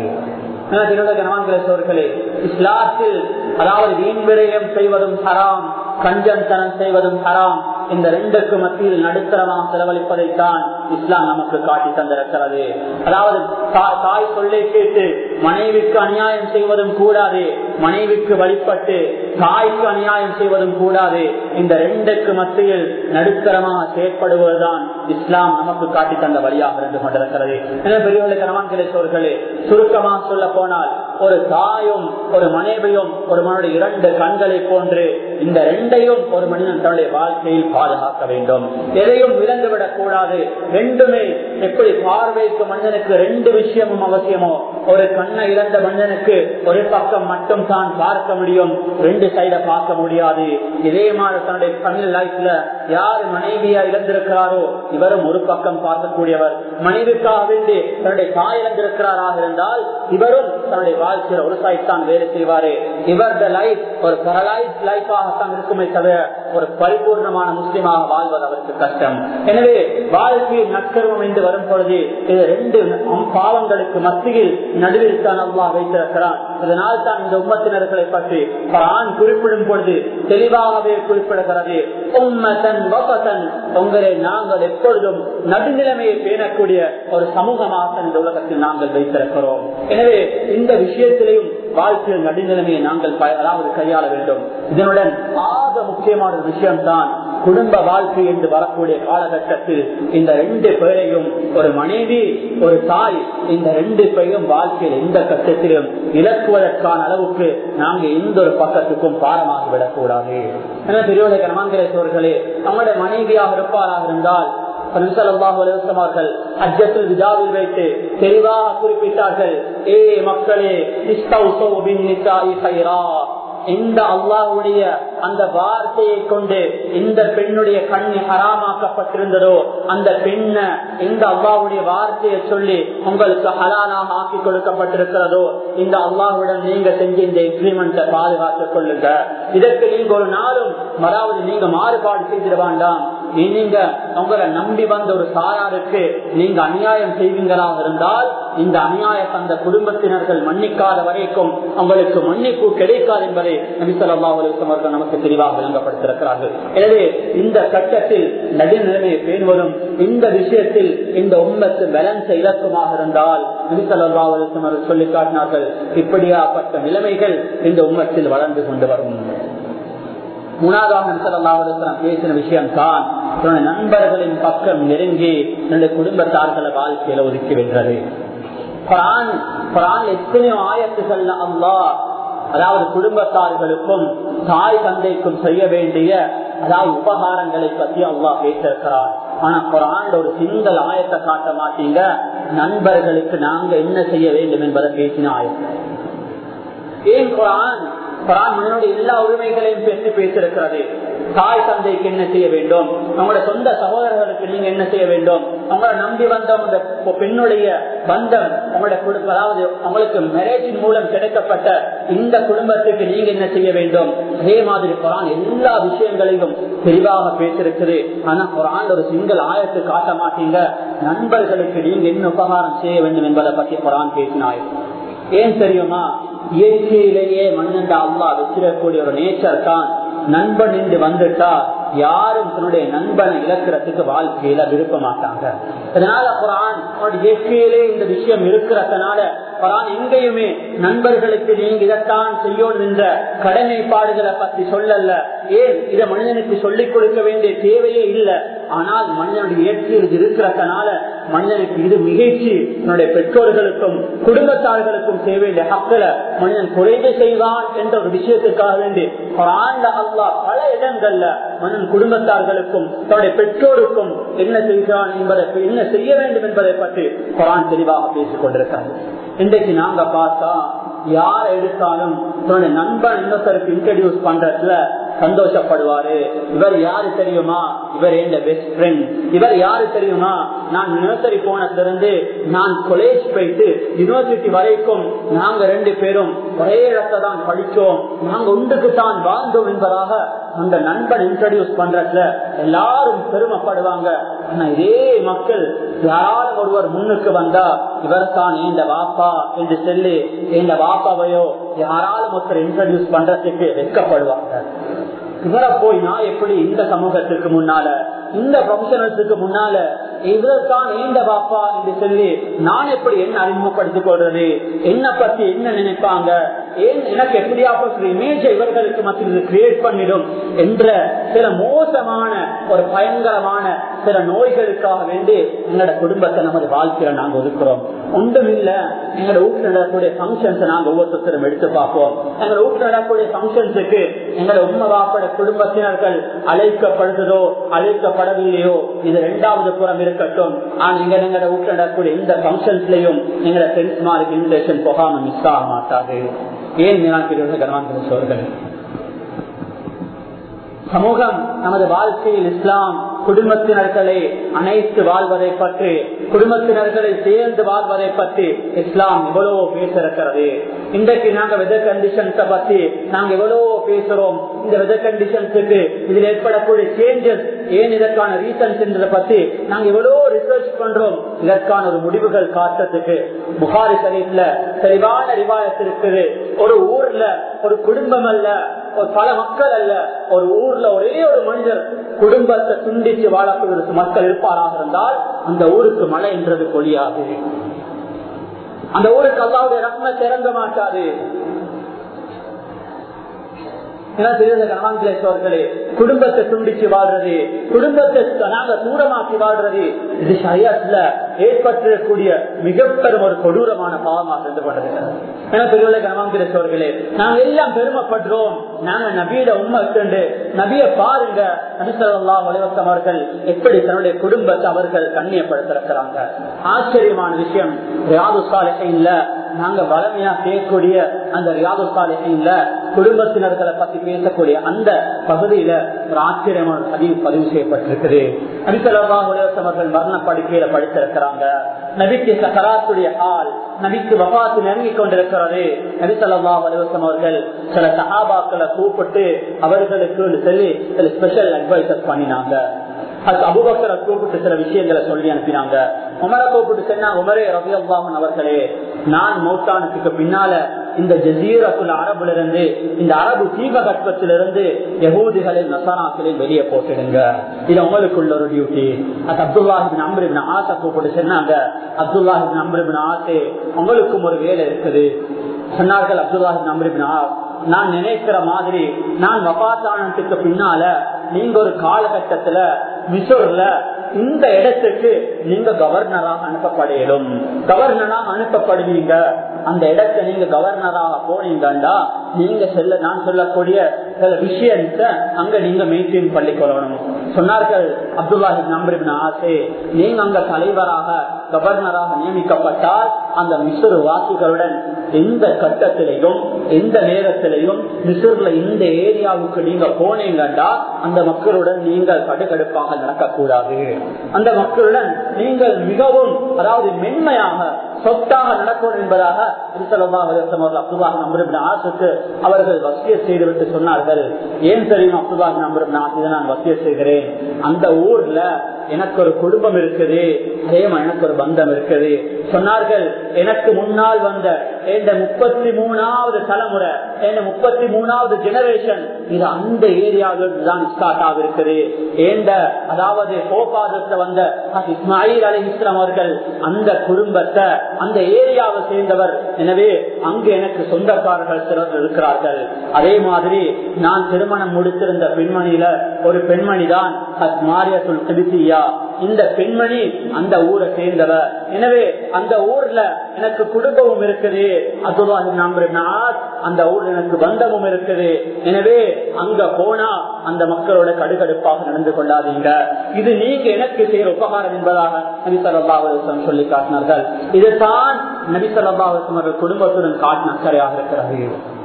[SPEAKER 1] இஸ்லாத்தில் அதாவது வீண் விரயம் செய்வதும் ஹராம் கஞ்சந்தனம் செய்வதும் ஹராம் இந்த ரெண்டுக்கு மத்தியில் நடுத்தரமாக செலவழிப்பதைத்தான் இஸ்லாம் நமக்கு காட்டி தந்திருக்கிறது அதாவது தாய் சொல்லை கேட்டு மனைவிக்கு அநியாயம் செய்வதும் கூடாது மனைவிக்கு வழிபட்டு தாய்க்கு அநியாயம் செய்வதும் கூடாது இந்த ரெண்டுக்கு மத்தியில் நடுத்தரமாக செயற்படுவதுதான் இஸ்லாம் நமக்கு காட்டி தந்த வழியாக இருந்து கொண்டிருக்கிறது என பெரியவர்களே கனவான்களே சோர்களே சுருக்கமாக சொல்ல போனால் ஒரு தாயும் ஒரு மனைவியும் ஒரு மனுடைய இரண்டு கண்களை போன்று இந்த ரெண்டையும் ஒரு மனிதன் தன்னுடைய வாழ்க்கையில் பாதுகாக்க வேண்டும் எதையும் விளந்துவிடக் கூடாது ரெண்டுமே எப்படி பார்வைக்கு மனிதனுக்கு ரெண்டு விஷயமும் அவசியமோ ஒரு கண்ணை இழந்த மனிதனுக்கு ஒரு பக்கம் மட்டும் தான் பார்க்க முடியும் ரெண்டு சைட பார்க்க முடியாது இதே மாதிரி தன்னுடைய தமிழ் லைஃப்ல யார் மனைவியா இழந்திருக்கிறாரோ இவரும் ஒரு பக்கம் பார்க்கக்கூடியவர் மனைவிக்காக வேண்டி தன்னுடைய தாய் இழந்திருக்கிறாராக இருந்தால் இவரும் தன்னுடைய வாழ்க்கையில் ஒரு சைட் தான் வேலை செய்வாரு இவரது லைஃப் ஒரு பரலைஸ் லைஃபாகத்தான் இருக்குமே தவிர ஒரு பரிபூர்ணமான முஸ்லிமாக வாழ்வது அவருக்கு கஷ்டம் எனவே வாழ்க்கையில் நற்கர்மம் என்று வரும் பொழுது இது ரெண்டு பாவங்களுக்கு மத்தியில் நடுவில் தான் அல்லா வைத்திருக்கிறான் இதனால் தான் இந்த உம்மத்தினர்களை பற்றி ஆண் குறிப்பிடும் பொழுது தெளிவாகவே குறிப்பிடுகிறது உம்மதன் வபதன் உங்களை நாங்கள் எப்பொழுதும் நடுநிலைமையை பேணக்கூடிய ஒரு சமூகமாக இந்த உலகத்தில் நாங்கள் வைத்திருக்கிறோம் எனவே இந்த விஷயத்திலையும் வாழ்க்கையில் நடுநிலைமையை நாங்கள் அதாவது கையாள வேண்டும் இதனுடன் ஆக முக்கியமான ஒரு விஷயம்தான் குடும்ப வாழ்க்கை என்று வரக்கூடிய காலகட்டத்தில் இந்த ரெண்டு பேரையும் ஒரு மனைவி ஒரு தாய் இந்த ரெண்டு பேரும் வாழ்க்கையில் எந்த கட்டத்திலும் இழக்குவதற்கான அளவுக்கு நாங்கள் எந்த ஒரு பக்கத்துக்கும் பாரமாகி விடக்கூடாது என பெரியவர்கள் கனமாந்திரேஸ்வர்களே அவங்களுடைய மனைவியாக இருப்பாராக இருந்தால் அவர்கள் அஜத்தில் விழாவில் வைத்து தெளிவாக குறிப்பிட்டார்கள் ஏ மக்களே இந்த அல்லாஹுடைய அந்த வார்த்தையை கொண்டு இந்த பெண்ணுடைய கண்ணி ஹராமாக்கப்பட்டிருந்ததோ அந்த பெண்ண இந்த அல்லாஹுடைய வார்த்தையை சொல்லி உங்களுக்கு ஹலாலாக ஆக்கி கொடுக்கப்பட்டிருக்கிறதோ இந்த அல்லாஹுடன் நீங்க செஞ்ச இந்த எக்ரிமெண்ட்டை பாதுகாத்துக் கொள்ளுங்க இதற்கு நீங்க ஒரு நாளும் அதாவது நீங்க மாறுபாடு செய்திட வேண்டாம் நீங்க உங்களை நம்பி வந்த ஒரு சாராருக்கு நீங்க அநியாயம் செய்வீங்களாக இருந்தால் இந்த அநியாயத்தை அந்த குடும்பத்தினர்கள் மன்னிக்காத வரைக்கும் உங்களுக்கு மன்னிப்பு கிடைக்காது என்பதை நபிசல்லா அவர்கள் நமக்கு தெளிவாக விளங்கப்படுத்திருக்கிறார்கள் எனவே இந்த கட்டத்தில் நடுநிலைமையை பேணுவதும் இந்த விஷயத்தில் இந்த உண்மத்து பேலன்ஸ் இலக்குமாக இருந்தால் நபிசல்லா அவர்கள் சொல்லி காட்டினார்கள் இப்படியாப்பட்ட நிலைமைகள் இந்த உண்மத்தில் வளர்ந்து கொண்டு வரும் மூணாவதாக பேசின விஷயம் தான் நண்பர்களின் பக்கம் நெருங்கி என்னுடைய குடும்பத்தார்களை வாழ்க்கையில ஒதுக்கி வென்றது எத்தனையோ ஆயத்துகள் அல்லா அதாவது குடும்பத்தார்களுக்கும் தாய் தந்தைக்கும் செய்ய வேண்டிய அதாவது உபகாரங்களை பத்தி அல்லாஹ் பேசிருக்கிறார் ஆனா குரான் ஒரு சிங்கள் ஆயத்தை காட்ட மாட்டீங்க நண்பர்களுக்கு நாங்க என்ன செய்ய வேண்டும் என்பதை பேசின ஆயத்தை ஏன் குரான் குரான் மனிதனுடைய எல்லா உரிமைகளையும் பேசி பேசியிருக்கிறது தாய் தந்தைக்கு என்ன செய்ய வேண்டும் அவங்களோட சொந்த சகோதரர்களுக்கு நீங்க என்ன செய்ய வேண்டும் அவங்கள நம்பி வந்த அந்த பெண்ணுடைய பந்தம் உங்களோட குடும்பம் அதாவது அவங்களுக்கு மேரேஜின் மூலம் கிடைக்கப்பட்ட இந்த குடும்பத்துக்கு நீங்க என்ன செய்ய வேண்டும் அதே மாதிரி குரான் எல்லா விஷயங்களையும் தெளிவாக பேசிருக்குது ஆனா குரான் ஒரு சிங்கள் ஆயத்து காட்ட மாட்டீங்க நண்பர்களுக்கு நீங்க என்ன உபகாரம் செய்ய வேண்டும் என்பதை பத்தி குரான் பேசினாய் ஏன் தெரியுமா இயற்கையிலேயே மனிதன் அல்லா வச்சிடக்கூடிய ஒரு நேச்சர் தான் நண்பன் என்று வந்துட்டா யாரும் தன்னுடைய நண்பனை இழக்கிறதுக்கு வாழ்க்கையில விருப்ப மாட்டாங்க அதனால குரான் இயற்கையிலே இந்த விஷயம் இருக்கிறதுனால குரான் எங்கேயுமே நண்பர்களுக்கு நீங்க இதைத்தான் செய்யணும் என்ற கடமைப்பாடுகளை பத்தி சொல்லல ஏன் இதை மனிதனுக்கு சொல்லிக் கொடுக்க வேண்டிய தேவையே இல்லை ஆனால் மனிதனுடைய இயற்கையில் இது இருக்கிறதுனால மனிதனுக்கு இது மிகைச்சி தன்னுடைய பெற்றோர்களுக்கும் குடும்பத்தார்களுக்கும் செய்ய வேண்டிய ஹக்களை மனிதன் குறைவு செய்வான் என்ற ஒரு விஷயத்துக்காக வேண்டி குரான்ல அல்லா பல இடங்கள்ல மனிதன் குடும்பத்தார்களுக்கும் தன்னுடைய பெற்றோருக்கும் என்ன செய்கிறான் என்பதை என்ன செய்ய வேண்டும் என்பதை பற்றி குரான் தெளிவாக பேசிக் கொண்டிருக்காங்க இன்றைக்கு நாங்க பார்த்தா யார் எடுத்தாலும் தன்னுடைய நண்பன் இன்னொருத்தருக்கு இன்ட்ரடியூஸ் பண்றதுல சந்தோஷப்படுவாரு இவர் யாரு தெரியுமா இவர் என் பெஸ்ட் ஃப்ரெண்ட் இவர் யாரு தெரியுமா நான் நர்சரி போனதிலிருந்து நான் காலேஜ் போயிட்டு யூனிவர்சிட்டி வரைக்கும் நாங்க ரெண்டு பேரும் ஒரே இடத்தை தான் படிச்சோம் நாங்க ஒன்றுக்கு தான் வாழ்ந்தோம் என்பதாக அந்த நண்பன் இன்ட்ரடியூஸ் பண்றதுல எல்லாரும் பெருமைப்படுவாங்க ஆனா இதே மக்கள் யாராலும் ஒருவர் முன்னுக்கு வந்தா இவர் தான் ஏண்ட வாப்பா என்று சொல்லி ஏண்ட வாப்பாவையோ யாராலும் ஒருத்தர் இன்ட்ரடியூஸ் பண்றதுக்கு வெட்கப்படுவாங்க இவரை போய் நான் எப்படி இந்த சமூகத்திற்கு முன்னால இந்த ப்ரொஃபஷனல்ஸுக்கு முன்னால இவர்தான் ஏந்த பாப்பா என்று சொல்லி நான் எப்படி என்ன அறிமுகப்படுத்திக் கொள்றது என்ன பத்தி என்ன நினைப்பாங்க ஏன் எனக்கு எப்படியாப்பட்ட இமேஜ் இவர்களுக்கு மத்தியில் கிரியேட் பண்ணிடும் என்ற சில மோசமான ஒரு பயங்கரமான சில நோய்களுக்காக வேண்டி எங்களோட குடும்பத்தை நமது வாழ்க்கையில நாங்க ஒதுக்குறோம் ஒன்றும் இல்ல எங்களோட வீட்டுல நடக்கக்கூடிய பங்கன்ஸ் நாங்க ஒவ்வொருத்தரும் எடுத்து பார்ப்போம் எங்களோட வீட்டுல நடக்கக்கூடிய பங்கன்ஸுக்கு எங்களோட உண்மை வாப்பட குடும்பத்தினர்கள் அழைக்கப்படுதோ அழைக்கப்படவில்லையோ இது இரண்டாவது புறம் இருக்கட்டும் ஆனா இங்க எங்களோட வீட்டுல நடக்கக்கூடிய இந்த பங்கன்ஸ்லயும் எங்களோட ஃப்ரெண்ட்ஸ் மாருக்கு இன்விடேஷன் போகாம மிஸ் ஆக மாட்டாது ஏன் மீனாட்சி கனவான் சோர்கள் சமூகம் நமது வாழ்க்கையில் இஸ்லாம் குடும்பத்தினர்களை அனைத்து வாழ்வதை பற்றி குடும்பத்தினர்களை சேர்ந்து வாழ்வதை பற்றி இஸ்லாம் எவ்வளவோ பேசிருக்கிறது இன்றைக்கு நாங்க வெதர் கண்டிஷன்ஸ பத்தி நாங்க எவ்வளவோ பேசுறோம் இந்த வெதர் கண்டிஷன்ஸுக்கு இதில் ஏற்படக்கூடிய சேஞ்சஸ் ஏன் இதற்கான ரீசன்ஸ் என்றதை பத்தி நாங்க எவ்வளவோ ரிசர்ச் பண்றோம் இதற்கான ஒரு முடிவுகள் காட்டுறதுக்கு புகாரி சரீப்ல தெளிவான ரிவாயத்து இருக்குது ஒரு ஊர்ல ஒரு குடும்பம் அல்ல ஒரு பல மக்கள் அல்ல ஒரு ஊர்ல ஒரே ஒரு மனிதர் குடும்பத்தை துண்டிச்சு வாழக்கூடிய மக்கள் இருப்பாராக இருந்தால் அந்த ஊருக்கு மழை என்றது பொழியாது அந்த ஊருக்கு அல்லாவுடைய ரத்ன திறங்க மாட்டாது கணவான்களே குடும்பத்தை துண்டிச்சு வாழ்றது குடும்பத்தை நாங்க தூரமாக்கி வாழ்றது இது சரியாத்துல ஏற்பட்டிருக்கக்கூடிய மிகப்பெரும் ஒரு கொடூரமான பாவமாக இருந்து கொண்டிருக்கிறது என பெரியவர்களே கணவான்களே நாங்க எல்லாம் பெருமைப்படுறோம் நாங்க நபியிட உண்மை கண்டு நபிய பாருங்க நபிசல்லா வலிவத்தம் அவர்கள் எப்படி தன்னுடைய குடும்பத்தை அவர்கள் கண்ணியப்படுத்திருக்கிறாங்க ஆச்சரியமான விஷயம் ரியாது சாலையில நாங்க வளமையா செய்யக்கூடிய அந்த ரியாது சாலையில குடும்பத்தினர்களை பத்தி பேசக்கூடிய அந்த பகுதியில ஒரு ஆச்சரியமான பதிவு பதிவு செய்யப்பட்டிருக்குது நபிசல்லா உலகத்தம் அவர்கள் மரண படுக்கையில படித்திருக்கிறாங்க நபிக்கு சக்கராத்துடைய ஆள் நபிக்கு வபாத்து நெருங்கி கொண்டிருக்கிறது நபிசல்லா அலுவலம் அவர்கள் சில சகாபாக்களை கூப்பிட்டு அவர்களுக்கு சொல்லி சில ஸ்பெஷல் அட்வைசஸ் பண்ணினாங்க அது அபுபக்கரை கூப்பிட்டு சில விஷயங்களை சொல்லி அனுப்பினாங்க உமரை கூப்பிட்டு சொன்னா உமரே ரவி அல்லாமன் அவர்களே நான் மௌத்தானத்துக்கு பின்னால இந்த ஜசீரத்துல் அரபுல இருந்து இந்த அரபு தீபகற்பத்திலிருந்து யகூதிகளில் நசராக்களில் வெளியே போட்டுடுங்க இது உங்களுக்குள்ள ஒரு டியூட்டி அது அப்துல்லாஹிபின் அம்ரிபின் ஆசை கூப்பிட்டு சொன்னாங்க அப்துல்லாஹிபின் அம்ரிபின் ஆசை உங்களுக்கும் ஒரு வேலை இருக்குது சொன்னார்கள் அப்துல்லாஹிபின் அம்ரிபின் ஆ நான் நினைக்கிற மாதிரி நான் வபாத்தானத்துக்கு பின்னால நீங்க ஒரு காலகட்டத்துல மிசோர்ல இந்த இடத்துக்கு நீங்க கவர்னராக அனுப்பப்படையிலும் கவர்னராக அனுப்பப்படுவீங்க அந்த இடத்தை நீங்க கவர்னராக போனீங்கண்டா நீங்க செல்ல நான் சொல்லக்கூடிய சில விஷயத்தை அங்க நீங்க மெயின்டைன் பண்ணிக்கொள்ளணும் சொன்னார்கள் அப்துல்லாஹி நம்பரின் ஆசை நீங்க அங்க தலைவராக கவர்னராக நியமிக்கப்பட்டால் அந்த மிசுறு வாசிகளுடன் எந்த கட்டத்திலையும் எந்த நேரத்திலையும் மிசுர்ல இந்த ஏரியாவுக்கு நீங்க போனீங்கண்டா அந்த மக்களுடன் நீங்கள் கடுகடுப்பாக நடக்கக்கூடாது அந்த மக்களுடன் நீங்கள் மிகவும் அதாவது மென்மையாக சொத்தாக நடக்கும் என்பதாக அப்துல்லாஹ் நம்பரும் ஆசுக்கு அவர்கள் வசிய செய்துவிட்டு சொன்னார்கள் ஏன் தெரியும் அப்துல்லாஹ் நம்பரும் இதை நான் வசிய செய்கிறேன் அந்த ஊர்ல எனக்கு ஒரு குடும்பம் இருக்குது அதே மாதிரி எனக்கு ஒரு பந்தம் இருக்குது சொன்னார்கள் எனக்கு முன்னால் வந்த எந்த முப்பத்தி மூணாவது தலைமுறை எந்த முப்பத்தி மூணாவது ஜெனரேஷன் இது அந்த ஏரியாவில் தான் ஸ்டார்ட் ஆகிருக்குது ஏண்ட அதாவது கோபாதத்தை வந்த இஸ்மாயில் அலி இஸ்லாம் அவர்கள் அந்த குடும்பத்தை அந்த ஏரியாவை சேர்ந்தவர் எனவே அங்கு எனக்கு சொந்தக்காரர்கள் சிலர் இருக்கிறார்கள் அதே மாதிரி நான் திருமணம் முடித்திருந்த பெண்மணியில ஒரு பெண்மணி தான் மாரியத்துல் திருசியா இந்த பெண்மணி அந்த ஊரை சேர்ந்தவர் எனவே அந்த ஊர்ல எனக்கு குடும்பமும் இருக்குது அதுவாக அந்த ஊர்ல எனக்கு பந்தமும் இருக்குது எனவே அங்க போனா அந்த மக்களோட கடுகடுப்பாக நடந்து கொள்ளாதீங்க இது நீங்க எனக்கு செய்யற உபகாரம் என்பதாக நபி சல்லாஹம் சொல்லி காட்டினார்கள் இதுதான் நபி சல்லாஹம் குடும்பத்துடன் காட்டின அக்கறையாக இருக்கிறது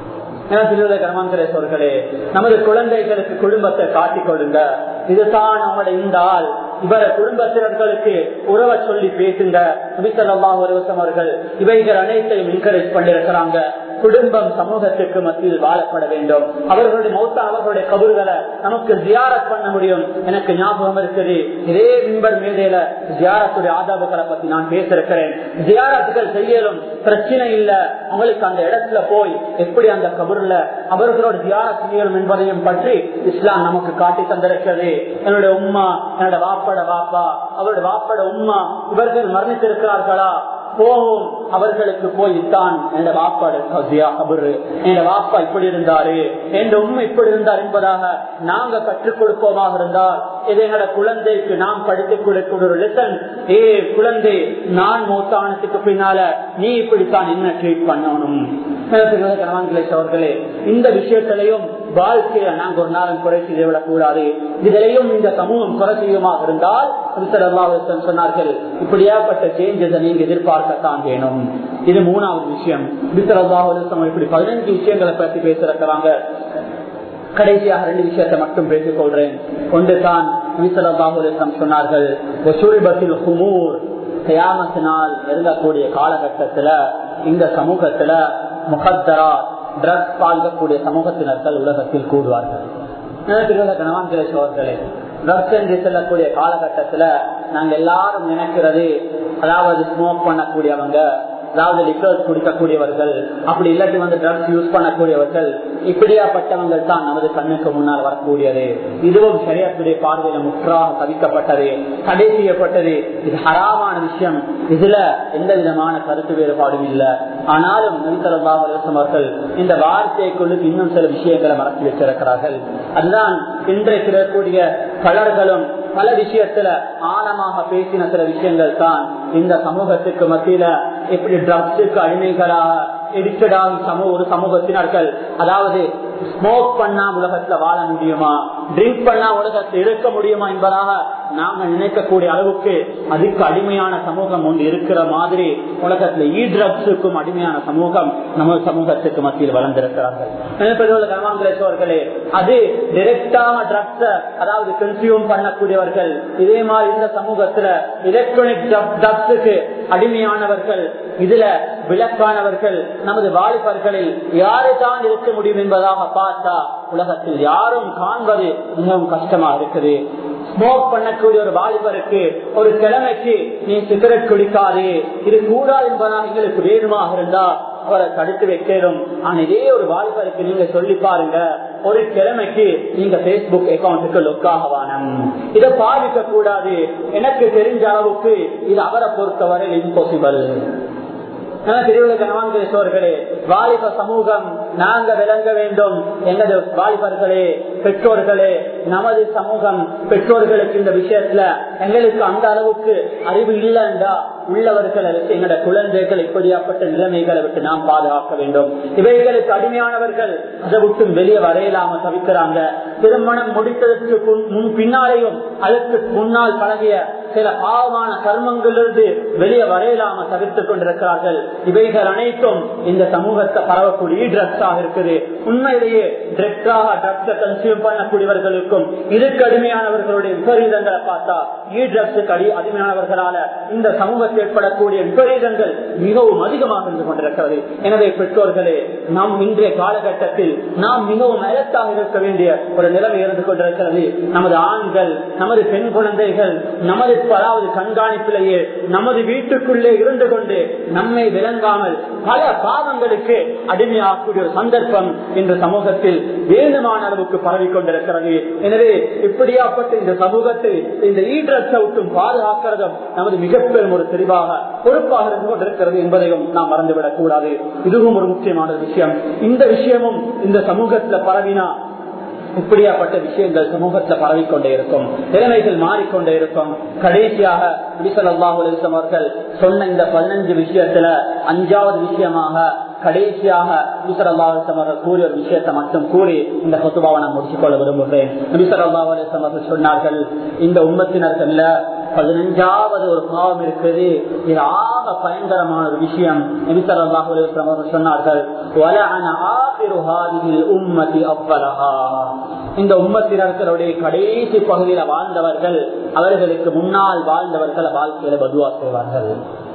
[SPEAKER 1] கர்மாந்தரேஸ்வர்களே நமது குழந்தைகளுக்கு குடும்பத்தை காட்டிக் கொடுங்க இதுதான் நம்முடைய இந்த ஆள் இவர குடும்பத்தினர்களுக்கு உறவை சொல்லி பேசுங்க நபிசல்லா வருவசம் அவர்கள் இவைகள் அனைத்தையும் என்கரேஜ் பண்ணிருக்கிறாங்க குடும்பம் சமூகத்திற்கு மத்தியில் வாழப்பட வேண்டும் அவர்களுடைய மௌத்த அவர்களுடைய கபறுகளை நமக்கு ஜியாரத் பண்ண முடியும் எனக்கு ஞாபகம் இருக்குது இதே மின்பர் மேதையில ஜியாரத்துடைய ஆதாபங்களை பத்தி நான் பேசிருக்கிறேன் ஜியாரத்துகள் செய்யலும் பிரச்சனை இல்ல அவங்களுக்கு அந்த இடத்துல போய் எப்படி அந்த கபருல அவர்களோட ஜியாரத் செய்யலும் என்பதையும் பற்றி இஸ்லாம் நமக்கு காட்டி தந்திருக்கிறது என்னுடைய உம்மா என்னோட வாப்பட வாப்பா அவருடைய வாப்பட உம்மா இவர்கள் மரணித்திருக்கிறார்களா போவோம் அவர்களுக்கு போய்த்தான் என் வாப்பாடு என் வாப்பா இப்படி இருந்தாரு என் உண்மை இப்படி இருந்தார் என்பதாக நாங்க கற்றுக் கொடுப்போமாக இருந்தால் இது எங்களோட குழந்தைக்கு நாம் படித்துக் கொடுக்கிற ஒரு லெசன் ஏ குழந்தை நான் மூத்தானத்துக்கு பின்னால நீ இப்படித்தான் என்ன ட்ரீட் பண்ணணும் அவர்களே இந்த விஷயத்திலையும் வாழ்க்கையில நாங்க ஒரு நாளும் குறை செய்து விடக்கூடாது இதிலையும் இந்த சமூகம் குறை செய்யுமாக இருந்தால் சொன்னார்கள் இப்படியாப்பட்ட சேஞ்சஸ் நீங்க எதிர்பார்க்கத்தான் வேணும் இது மூணாவது விஷயம் இப்படி பதினஞ்சு விஷயங்களை பற்றி பேசிருக்கிறாங்க கடைசியாக ரெண்டு விஷயத்தை மட்டும் பேசிக் கொள்றேன் ஒன்று தான் சொன்னார்கள் கயாமத்தினால் நெருங்கக்கூடிய காலகட்டத்துல இந்த சமூகத்துல முகத்தரா ட்ரக்ஸ் பாதிக்கக்கூடிய சமூகத்தினர்கள் உலகத்தில் கூடுவார்கள் கணவான்களே ட்ரக்ஸ் என்று செல்லக்கூடிய காலகட்டத்துல நாங்க எல்லாரும் நினைக்கிறது அதாவது ஸ்மோக் பண்ணக்கூடியவங்க அதாவது லிக்கர்ஸ் குடிக்கக்கூடியவர்கள் அப்படி இல்லாட்டி வந்து ட்ரக்ஸ் யூஸ் பண்ணக்கூடியவர்கள் இப்படியாப்பட்டவங்கள் தான் நமது கண்ணுக்கு முன்னால் வரக்கூடியது இதுவும் சரியத்துடைய பார்வையில முற்றாக தவிக்கப்பட்டது தடை செய்யப்பட்டது இது ஹராமான விஷயம் இதுல எந்த விதமான கருத்து வேறுபாடும் இல்லை ஆனாலும் நபித்தலா அவர்கள் இந்த வார்த்தைக்குள்ளு இன்னும் சில விஷயங்களை மறந்து வச்சிருக்கிறார்கள் அதுதான் இன்றைக்கு இருக்கக்கூடிய பலர்களும் பல விஷயத்துல ஆழமாக பேசின சில விஷயங்கள் தான் இந்த சமூகத்துக்கு மத்தியில எப்படி ட்ரக்ஸுக்கு அடிமைகளாக எடிக்கடாக சமூக ஒரு சமூகத்தினர்கள் அதாவது ஸ்மோக் பண்ணா உலகத்துல வாழ முடியுமா ட்ரிங்க் பண்ணா உலகத்தில் இருக்க முடியுமா என்பதாக நாம நினைக்கக்கூடிய அளவுக்கு அதுக்கு அடிமையான சமூகம் ஒன்று இருக்கிற மாதிரி உலகத்துல இ ட்ரக்ஸுக்கும் அடிமையான சமூகம் நம்ம சமூகத்துக்கு மத்தியில் வளர்ந்திருக்கிறார்கள் அது டிரெக்டான ட்ரக்ஸ அதாவது கன்சியூம் பண்ணக்கூடியவர்கள் இதே மாதிரி இந்த சமூகத்துல எலக்ட்ரானிக் ட்ரக்ஸுக்கு அடிமையானவர்கள் இதுல விளக்கானவர்கள் நமது வாலிபர்களில் யாரு தான் இருக்க முடியும் என்பதாக பார்த்தா உலகத்தில் யாரும் காண்பது மிகவும் கஷ்டமா இருக்குது ஸ்மோக் பண்ணக்கூடிய ஒரு வாலிபருக்கு ஒரு கிழமைக்கு நீ சிகரெட் குடிக்காது இது கூடாது என்பதாக எங்களுக்கு வேணுமாக இருந்தா அவரை தடுத்து வைக்கணும் ஆனா இதே ஒரு வாலிபருக்கு நீங்க சொல்லி பாருங்க ஒரு கிழமைக்கு நீங்க பேஸ்புக் அக்கௌண்ட்டுக்கு லொக்காக வானம் இதை பாதிக்க கூடாது எனக்கு தெரிஞ்ச அளவுக்கு இது அவரை பொறுத்தவரை இம்பாசிபிள் திருவிழாவர்களே வாலிப சமூகம் நாங்க விளங்க வேண்டும் எனது வாலிபர்களே பெற்றோர்களே நமது சமூகம் பெற்றோர்களுக்கு இந்த விஷயத்துல எங்களுக்கு அந்த அளவுக்கு அறிவு இல்லைண்டா உள்ளவர்கள் எங்களோட குழந்தைகள் இப்படியாப்பட்ட நிலைமைகளை விட்டு நாம் பாதுகாக்க வேண்டும் இவைகளுக்கு அடிமையானவர்கள் அதை விட்டு வெளியே வரையலாம தவிக்கிறாங்க திருமணம் முடித்ததற்கு முன் பின்னாலேயும் அதற்கு முன்னால் பழகிய சில பாவமான கர்மங்களிலிருந்து வெளியே வரையலாம தவிர்த்துக் கொண்டிருக்கிறார்கள் இவைகள் அனைத்தும் இந்த சமூகத்தை பரவக்கூடிய ட்ரக்ஸாக இருக்குது உண்மையிலேயே ட்ரக்ஸாக ட்ரக்ஸை கன்சியூம் பண்ணக்கூடியவர்களுக்கும் இதுக்கு அடிமையானவர்களுடைய விபரீதங்களை பார்த்தா ஈ ட்ரக்ஸுக்கு அடி அடிமையானவர்களால இந்த சமூகத்தில் ஏற்படக்கூடிய விபரீதங்கள் மிகவும் அதிகமாக இருந்து கொண்டிருக்கிறது எனவே பெற்றோர்களே நாம் இன்றைய காலகட்டத்தில் நாம் மிகவும் அலத்தாக இருக்க வேண்டிய ஒரு நிலைமை இருந்து கொண்டிருக்கிறது நமது ஆண்கள் நமது பெண் குழந்தைகள் நமது அதாவது கண்காணிப்பிலேயே நமது வீட்டுக்குள்ளே இருந்து கொண்டு நம்மை விளங்காமல் பல பாவங்களுக்கு அடிமையாகக்கூடிய ஒரு சந்தர்ப்பம் இந்த சமூகத்தில் வேண்டுமான அளவுக்கு பரவி கொண்டிருக்கிறது எனவே இப்படியாப்பட்ட இந்த சமூகத்தை இந்த ஈட்ரத்தை விட்டும் பாதுகாக்கிறதும் நமது மிக பெரும் ஒரு தெளிவாக பொறுப்பாக இருந்து கொண்டிருக்கிறது என்பதையும் நாம் மறந்துவிடக் கூடாது இதுவும் ஒரு முக்கியமான விஷயம் இந்த விஷயமும் இந்த சமூகத்துல பரவினா இப்படியாப்பட்ட விஷயங்கள் சமூகத்துல பரவிக்கொண்டே இருக்கும் நிலைமைகள் மாறிக்கொண்டே இருக்கும் கடைசியாக அவர்கள் சொன்ன இந்த பதினஞ்சு விஷயத்துல அஞ்சாவது விஷயமாக கடைசியாக அவர்கள் கூறிய ஒரு விஷயத்தை மட்டும் கூறி இந்த சொத்துபாவை நான் முடிச்சுக்கொள்ள விரும்புகிறேன் அவர்கள் சொன்னார்கள் இந்த உம்மத்தினர்கள்ல பதினஞ்சாவது ஒரு பாவம் இருக்குது இது ஆக பயங்கரமான ஒரு விஷயம் அவர்கள் சொன்னார்கள் இந்த உம்மத்தினர்களுடைய கடைசி பகுதியில வாழ்ந்தவர்கள் அவர்களுக்கு முன்னால் வாழ்ந்தவர்கள் வாழ்க்கையில பதுவா செய்வார்கள்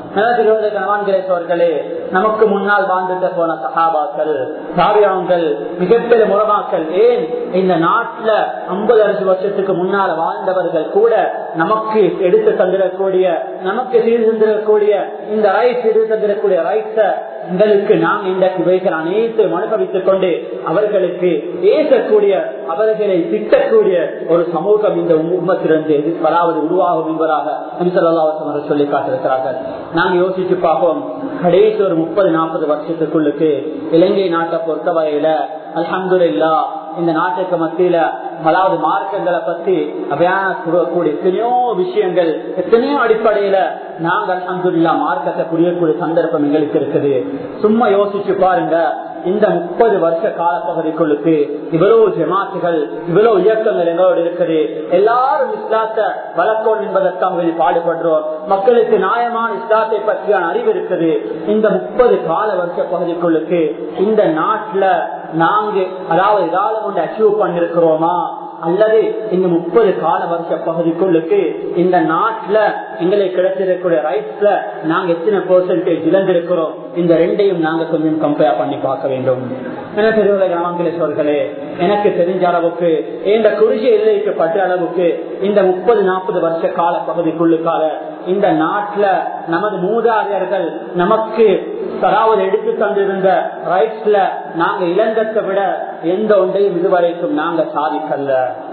[SPEAKER 1] கணவான்களே நமக்கு முன்னால் வாழ்ந்துட்டு போன சகாபாக்கள் சாவியாங்கள் மிகப்பெரிய முறமாக்கள் ஏன் இந்த நாட்டுல ஐம்பது அறுபது வருஷத்துக்கு முன்னால வாழ்ந்தவர்கள் கூட நமக்கு எடுத்து தந்திரக்கூடிய நமக்கு சீர் தந்திரக்கூடிய இந்த ரைட்ஸ் எடுத்து தந்திரக்கூடிய ரைட்ஸ எங்களுக்கு நாம் இந்த இவைகள் அனைத்தும் அனுபவித்துக் கொண்டு அவர்களுக்கு ஏசக்கூடிய அவர்களை திட்டக்கூடிய ஒரு சமூகம் இந்த உம்மத்திலிருந்து எதிர்ப்பதாவது உருவாகும் என்பதாக நபிசல்லாசம் சொல்லி காட்டிருக்கிறார்கள் நாங்கள் யோசிச்சு பார்ப்போம் கடைசி ஒரு முப்பது நாற்பது வருஷத்துக்குள்ளுக்கு இலங்கை நாட்டை பொறுத்தவரையில அலமது இல்லா இந்த நாட்டுக்கு மத்தியில அதாவது மார்க்கங்களை பத்தி அபியான கூடிய எத்தனையோ விஷயங்கள் எத்தனையோ அடிப்படையில நாங்கள் அங்குள்ள மார்க்கத்தை புரியக்கூடிய சந்தர்ப்பம் எங்களுக்கு இருக்குது சும்மா யோசிச்சு பாருங்க இந்த முப்பது வருஷ காலப்பகுதிக்குள்ளுக்கு இவ்வளவு ஜமாத்துகள் இவ்வளவு இயக்கங்கள் எங்களோடு இருக்குது எல்லாரும் இஸ்லாத்தை வளர்க்கணும் என்பதற்காக பாடுபடுறோம் மக்களுக்கு நியாயமான இஸ்லாத்தை பற்றியான அறிவு இருக்குது இந்த முப்பது கால வருஷ பகுதிக்குள்ளுக்கு இந்த நாட்டுல நாங்க அதாவது ஏதாவது ஒன்று அச்சீவ் பண்ணிருக்கிறோமா அல்லது இந்த முப்பது கால வருஷ பகுதிக்குள்ளுக்கு இந்த நாட்டுல எங்களுக்கு கிடைச்சிருக்கிற ரைட்ஸ்ல நாங்க எத்தனை பெர்சன்டேஜ் இழந்திருக்கிறோம் இந்த ரெண்டையும் நாங்க கொஞ்சம் கம்பேர் பண்ணி பார்க்க வேண்டும் என பெரியவர்களே கிராமங்களே எனக்கு தெரிஞ்ச அளவுக்கு இந்த குறுகிய எல்லைக்கு பட்ட அளவுக்கு இந்த முப்பது நாற்பது வருஷ கால பகுதிக்குள்ளுக்கால இந்த நாட்டுல நமது மூதாதையர்கள் நமக்கு அதாவது எடுத்து தந்திருந்த ரைட்ஸ்ல நாங்க இழந்தத்தை விட எந்த ஒன்றையும் இதுவரைக்கும் நாங்க சாதிக்கல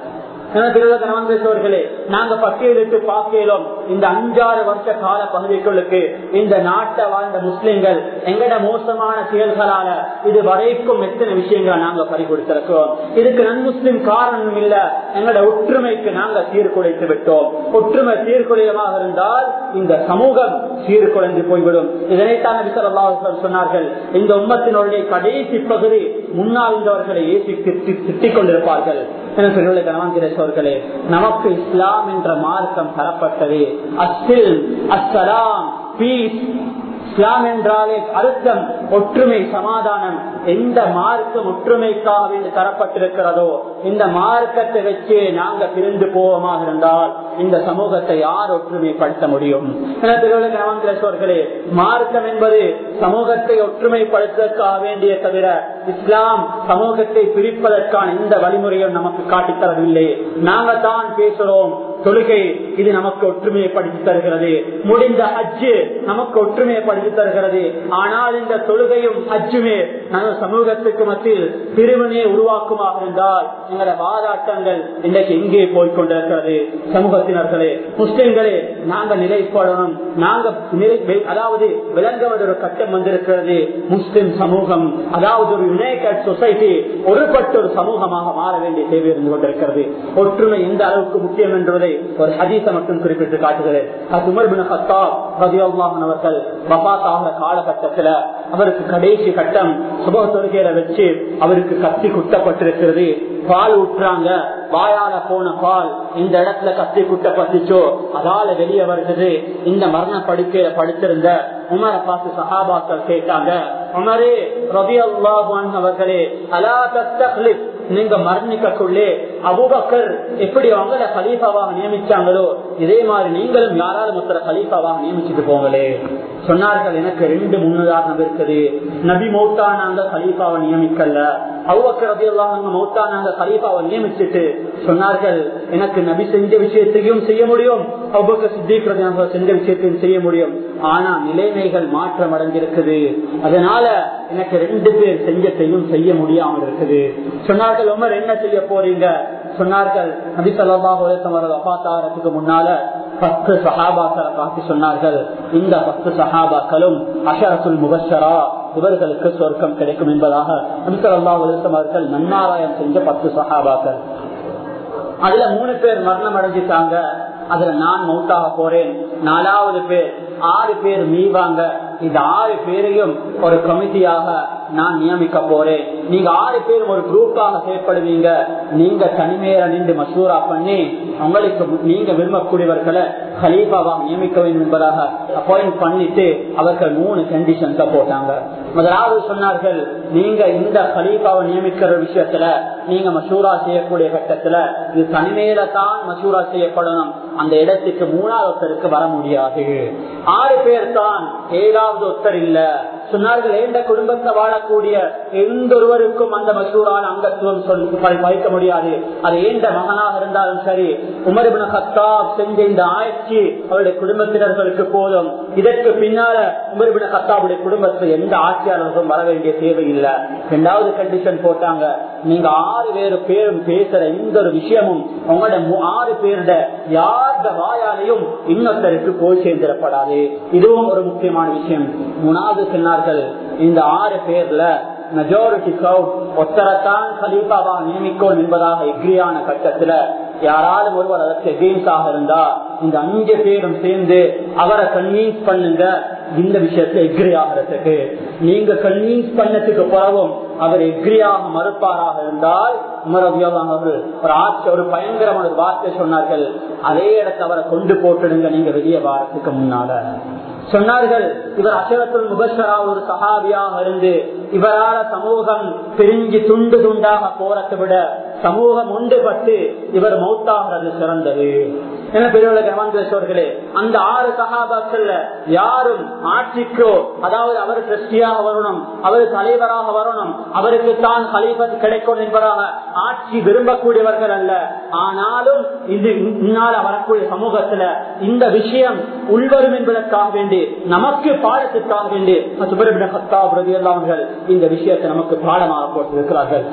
[SPEAKER 1] நண்பர்களே நாங்க பட்டியலிட்டு பார்க்கலாம் இந்த அஞ்சாறு வருஷ கால பகுதிகளுக்கு இந்த நாட்டை வாழ்ந்த முஸ்லிம்கள் எங்கட மோசமான செயல்களால இது வரைக்கும் எத்தனை விஷயங்களை நாங்க பறிகொடுத்திருக்கிறோம் இதுக்கு நன் முஸ்லிம் காரணம் இல்ல எங்கட ஒற்றுமைக்கு நாங்க சீர்குலைத்து விட்டோம் ஒற்றுமை சீர்குலையமாக இருந்தால் இந்த சமூகம் சீர்குலைந்து போய்விடும் இதனைத்தான் சொன்னார்கள் இந்த உம்மத்தினுடைய கடைசி பகுதி முன்னால் இருந்தவர்களை ஏசி திட்டிக் கொண்டிருப்பார்கள் அவர்களே நமக்கு இஸ்லாம் என்ற மார்க்கம் தரப்பட்டது அஸ்ஸில் அஸ்ஸலாம் பீஸ் இஸ்லாம் என்றாலே அர்த்தம் ஒற்றுமை சமாதானம் எந்த மார்க்கம் ஒற்றுமைக்காக வேண்டி தரப்பட்டிருக்கிறதோ இந்த மார்க்கத்தை வச்சு நாங்க பிரிந்து போவோமாக இருந்தால் இந்த சமூகத்தை யார் ஒற்றுமைப்படுத்த முடியும் அவர்களே மார்க்கம் என்பது சமூகத்தை ஒற்றுமைப்படுத்துவதற்காக வேண்டிய தவிர இஸ்லாம் சமூகத்தை பிரிப்பதற்கான இந்த வழிமுறையும் நமக்கு காட்டித்தரவில்லை நாங்க தான் பேசுறோம் தொழுகை இது நமக்கு ஒற்றுமையை படித்து தருகிறது முடிந்த ஹஜ்ஜு நமக்கு ஒற்றுமையை படித்து தருகிறது ஆனால் இந்த தொழுகையும் ஹஜ்ஜுமே நம்ம சமூகத்துக்கு மத்தியில் பிரிவினையை உருவாக்குமாக இருந்தால் எங்களோட வாதாட்டங்கள் இன்றைக்கு எங்கே போய்கொண்டிருக்கிறது சமூகத்தினர்களே முஸ்லிம்களே நாங்க நிலைப்படணும் நாங்க நிலை அதாவது விளங்குவது ஒரு கட்டம் வந்திருக்கிறது முஸ்லிம் சமூகம் அதாவது ஒரு யுனைடெட் சொசைட்டி ஒருபட்ட ஒரு சமூகமாக மாற வேண்டிய தேவை இருந்து கொண்டிருக்கிறது ஒற்றுமை எந்த அளவுக்கு முக்கியம் என்பதை ஒரு ஹதீச மட்டும் குறிப்பிட்டு காட்டுகிறேன் அது உமர் பின் ஹத்தாப் ரதியல்லாஹன் அவர்கள் வபாத் ஆகிற காலகட்டத்தில் அவருக்கு கடைசி கட்டம் சுப தொழுகையில வச்சு அவருக்கு கத்தி குட்டப்பட்டிருக்கிறது பால் ஊற்றுறாங்க வாயால போன பால் இந்த இடத்துல கத்தி குட்டப்பட்டுச்சோ அதால வெளியே வருகிறது இந்த மரண படுக்கையில படுத்திருந்த உமரை பார்த்து சஹாபாக்கள் கேட்டாங்க உமரே ரவி அல்லாஹான் அவர்களே அலா தஸ்தக்லிப் நீங்க மரணிக்கக்குள்ளே அபுபக்கர் எப்படி அவங்கள கலீஃபாவாக நியமிச்சாங்களோ இதே மாதிரி நீங்களும் யாராலும் ஒருத்தர கலீஃபாவாக நியமிச்சுட்டு போங்களே சொன்னார்கள் எனக்கு ரெண்டு முன்னுதாரணம் இருக்குது நபி மௌத்தானாங்க கலீஃபாவை நியமிக்கல அவ்வக்கர் ரபி அல்லாஹ் மௌத்தானாங்க கலீஃபாவை நியமிச்சுட்டு சொன்னார்கள் எனக்கு நபி செஞ்ச விஷயத்தையும் செய்ய முடியும் அவ்வக்க சித்திக் ரதி செஞ்ச விஷயத்தையும் செய்ய முடியும் ஆனா நிலைமைகள் மாற்றம் அடைஞ்சிருக்குது அதனால எனக்கு ரெண்டு பேர் செஞ்சத்தையும் செய்ய முடியாமல் இருக்குது சொன்னார்கள் உமர் என்ன செய்ய போறீங்க சொன்னார்கள் நபி சொல்லா வபாத்தாரத்துக்கு முன்னால பத்து சஹாபாக்களை பார்த்து சொன்னார்கள் இந்த பத்து சஹாபாக்களும் அஷரத்துல் முபஷரா இவர்களுக்கு சொர்க்கம் கிடைக்கும் என்பதாக நபிசல்லா அவர்கள் நன்னாராயம் செஞ்ச பத்து சஹாபாக்கள் அதுல மூணு பேர் மரணம் அடைஞ்சிட்டாங்க அதுல நான் மௌத்தாக போறேன் நாலாவது பேர் ஆறு பேர் மீவாங்க இந்த ஆறு பேரையும் ஒரு கமிட்டியாக நான் நியமிக்க போறேன் நீங்க ஆறு பேரும் ஒரு குரூப்பாக செயற்படுவீங்க நீங்க தனிமையில நின்று மசூரா பண்ணி உங்களுக்கு நீங்க விரும்பக்கூடியவர்களை ஹலீஃபாவாக நியமிக்க வேண்டும் என்பதாக அப்பாயிண்ட் பண்ணிட்டு அவர்கள் மூணு கண்டிஷன்ஸ போட்டாங்க முதலாவது சொன்னார்கள் நீங்க இந்த ஹலீஃபாவை நியமிக்கிற விஷயத்துல நீங்க மசூரா செய்யக்கூடிய கட்டத்துல இது தனிமையில தான் மசூரா செய்யப்படணும் அந்த இடத்துக்கு மூணாவது ஒருத்தருக்கு வர முடியாது ஆறு பேர் தான் ஏழாவது ஒருத்தர் இல்ல சொன்னார்கள் எந்த குடும்பத்தை வாழக்கூடிய எந்த ஒருவருக்கும் அந்த மசூரால் அங்கத்துவம் சொல்லி வைக்க முடியாது அது எந்த மகனாக இருந்தாலும் சரி உமர்பின் கத்தாப் செஞ்ச இந்த ஆட்சி அவருடைய குடும்பத்தினர்களுக்கு போதும் இதற்கு பின்னால உமர்பின் கத்தாவுடைய குடும்பத்தில் எந்த ஆட்சியாளர்களும் வர வேண்டிய தேவை இல்லை இரண்டாவது கண்டிஷன் போட்டாங்க நீங்க ஆறு பேரு பேரும் பேசுற இந்த ஒரு விஷயமும் உங்களோட ஆறு பேருட யார்த வாயாலையும் இன்னொருத்தருக்கு போய் சேர்ந்திடப்படாது இதுவும் ஒரு முக்கியமான விஷயம் மூணாவது சொன்னார்கள் இந்த ஆறு பேர்ல மெஜாரிட்டி கிரௌட் ஒத்தரத்தான் கலீஃபாவா நியமிக்கும் என்பதாக எக்ரியான கட்டத்துல யாராலும் ஒருவர் அதற்கு எகெயின்ஸ்டாக இருந்தா இந்த அஞ்சு பேரும் சேர்ந்து அவரை கன்வீன்ஸ் பண்ணுங்க இந்த விஷயத்துல எக்ரி ஆகிறதுக்கு நீங்க கன்வீன்ஸ் பண்ணதுக்கு பிறகும் அவர் எக்ரியாக மறுப்பாராக இருந்தால் அவர்கள் ஒரு ஆட்சி ஒரு பயங்கரமான ஒரு வார்த்தை சொன்னார்கள் அதே இடத்தை அவரை கொண்டு போட்டுடுங்க நீங்க வெளியே வாரத்துக்கு முன்னால சொன்னார்கள் இவர் அசரத்துல் முபஷரா ஒரு சகாபியாக இருந்து இவரால சமூகம் பிரிஞ்சு துண்டு துண்டாக போறதை விட சமூகம் ஒன்றுபட்டு இவர் மௌத்தாகிறது சிறந்தது என பெரியவர்களே கவனித்தவர்களே அந்த ஆறு சகாபாக்கள்ல யாரும் ஆட்சிக்கோ அதாவது அவர் கிறிஸ்டியாக வரணும் அவர் தலைவராக வரணும் அவருக்கு தான் கலைபத் கிடைக்கும் என்பதாக ஆட்சி விரும்பக்கூடியவர்கள் அல்ல ஆனாலும் இது இந்நாள் வரக்கூடிய சமூகத்துல இந்த விஷயம் உள்வரும் என்பதற்காக வேண்டி நமக்கு பாடத்திற்காக வேண்டி அவர்கள் இந்த விஷயத்தை நமக்கு பாடமாக போட்டிருக்கிறார்கள்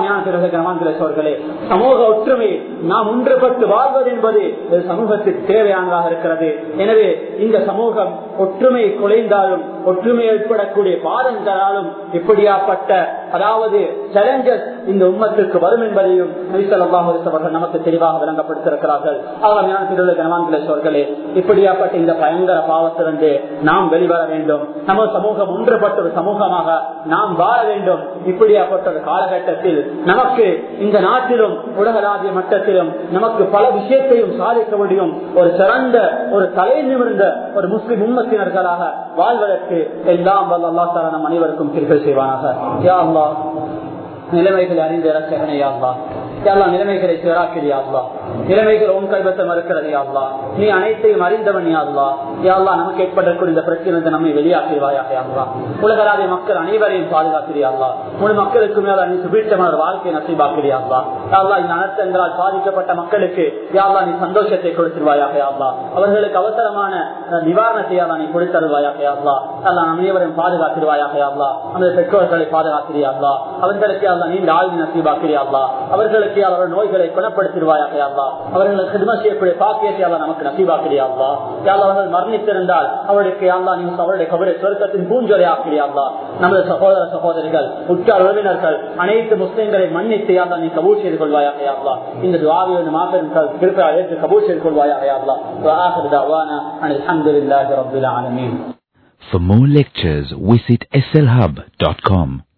[SPEAKER 1] ஆகவே சமூக ஒற்றுமை நாம் ஒன்றுபட்டு வாழ்வது என்பது சமூகத்துக்கு தேவையானதாக இருக்கிறது எனவே இந்த சமூகம் ஒற்றுமை குலைந்தாலும் ஒற்றுமை ஏற்படக்கூடிய பாதங்களாலும் இப்படியாப்பட்ட அதாவது சேலஞ்சஸ் இந்த உம்மத்துக்கு வரும் என்பதையும் அவர்கள் நமக்கு தெளிவாக விளங்கப்படுத்திருக்கிறார்கள் அவர்களே இப்படியாப்பட்ட இந்த பயங்கர பாவத்திலிருந்து நாம் வெளிவர வேண்டும் நம்ம சமூகம் ஒன்றுபட்ட ஒரு சமூகமாக நாம் வாழ வேண்டும் இப்படியாப்பட்ட ஒரு காலகட்டத்தில் நமக்கு இந்த நாட்டிலும் உலகளாவிய மட்டத்திலும் நமக்கு பல விஷயத்தையும் சாதிக்க முடியும் ஒரு சிறந்த ஒரு தலை நிமிர்ந்த ஒரு முஸ்லிம் உம்மத்தினர்களாக வாழ்வதற்கு எல்லாம் வல்ல அல்லா தாரா நம் அனைவருக்கும் திருப்பல் செய்வானாக யா அல்லா நிலைமைகளை அறிந்த ரசகனை யாழ்லா யாழ்லா நிலைமைகளை சீராக்கிறியா அல்லா நிலைமைகள் உன் கைவசம் இருக்கிறது யாழ்லா நீ அனைத்தையும் அறிந்தவன் யாழ்லா யாழ்லா நமக்கு ஏற்படக்கூடிய இந்த பிரச்சனை நம்மை வெளியாக்கிடுவாயாக யாழ்லா உலகளாவிய மக்கள் அனைவரையும் பாதுகாக்கிறியாள்லா முழு மக்களுக்கு மேல நீ சுபீட்சமான ஒரு வாழ்க்கையை நசைபாக்கிறியாள்லா யாழ்லா இந்த அனர்த்தங்களால் பாதிக்கப்பட்ட மக்களுக்கு யாழ்லா நீ சந்தோஷத்தை கொடுத்துருவாயாக யாழ்லா அவர்களுக்கு அவசரமான நிவாரணத்தை யாழ்லா நீ கொடுத்தருவாயாக யாழ்லா அல்லா நம் அனைவரையும் பாதுகாத்திருவாயாக யாழ்லா அந்த பெற்றோர்களை பாதுகாத்திரியாள்லா அவர்களுக்கு அல்லா நீண்ட ஆய்வு நசீபாக்கிறியாள்லா அவர்களுக்கு அவர்கள் நோய்களை குணப்படுத்திடுவாயாக யாழ்லா அவர்களுக்கு சிறும செய்யக்கூடிய பாக்கியத்தை அல்லா நமக்கு நசீபாக்கிறியாள்லா யாழ்லா அவர்கள் மரணித்திருந்தால் அவர்களுக்கு யாழ்லா நீ அவருடைய கபரை சொருக்கத்தின் பூஞ்சொலை ஆக்கிறியாள்லா நமது சகோதர சகோதரிகள் உற்றார் உறவினர்கள் அனைத்து முஸ்லிம்களை மன்னித்து யாழ்லா நீ கபூர் செய்து கொள்வாயாக யாழ்லா இந்த துவாவியை மாபெரும் திருப்பி ஏற்று கபூர் செய்து கொள்வாயாக யாழ்லா وآخر دعوانا أن الحمد لله رب العالمين
[SPEAKER 2] For more lectures, visit slhub.com.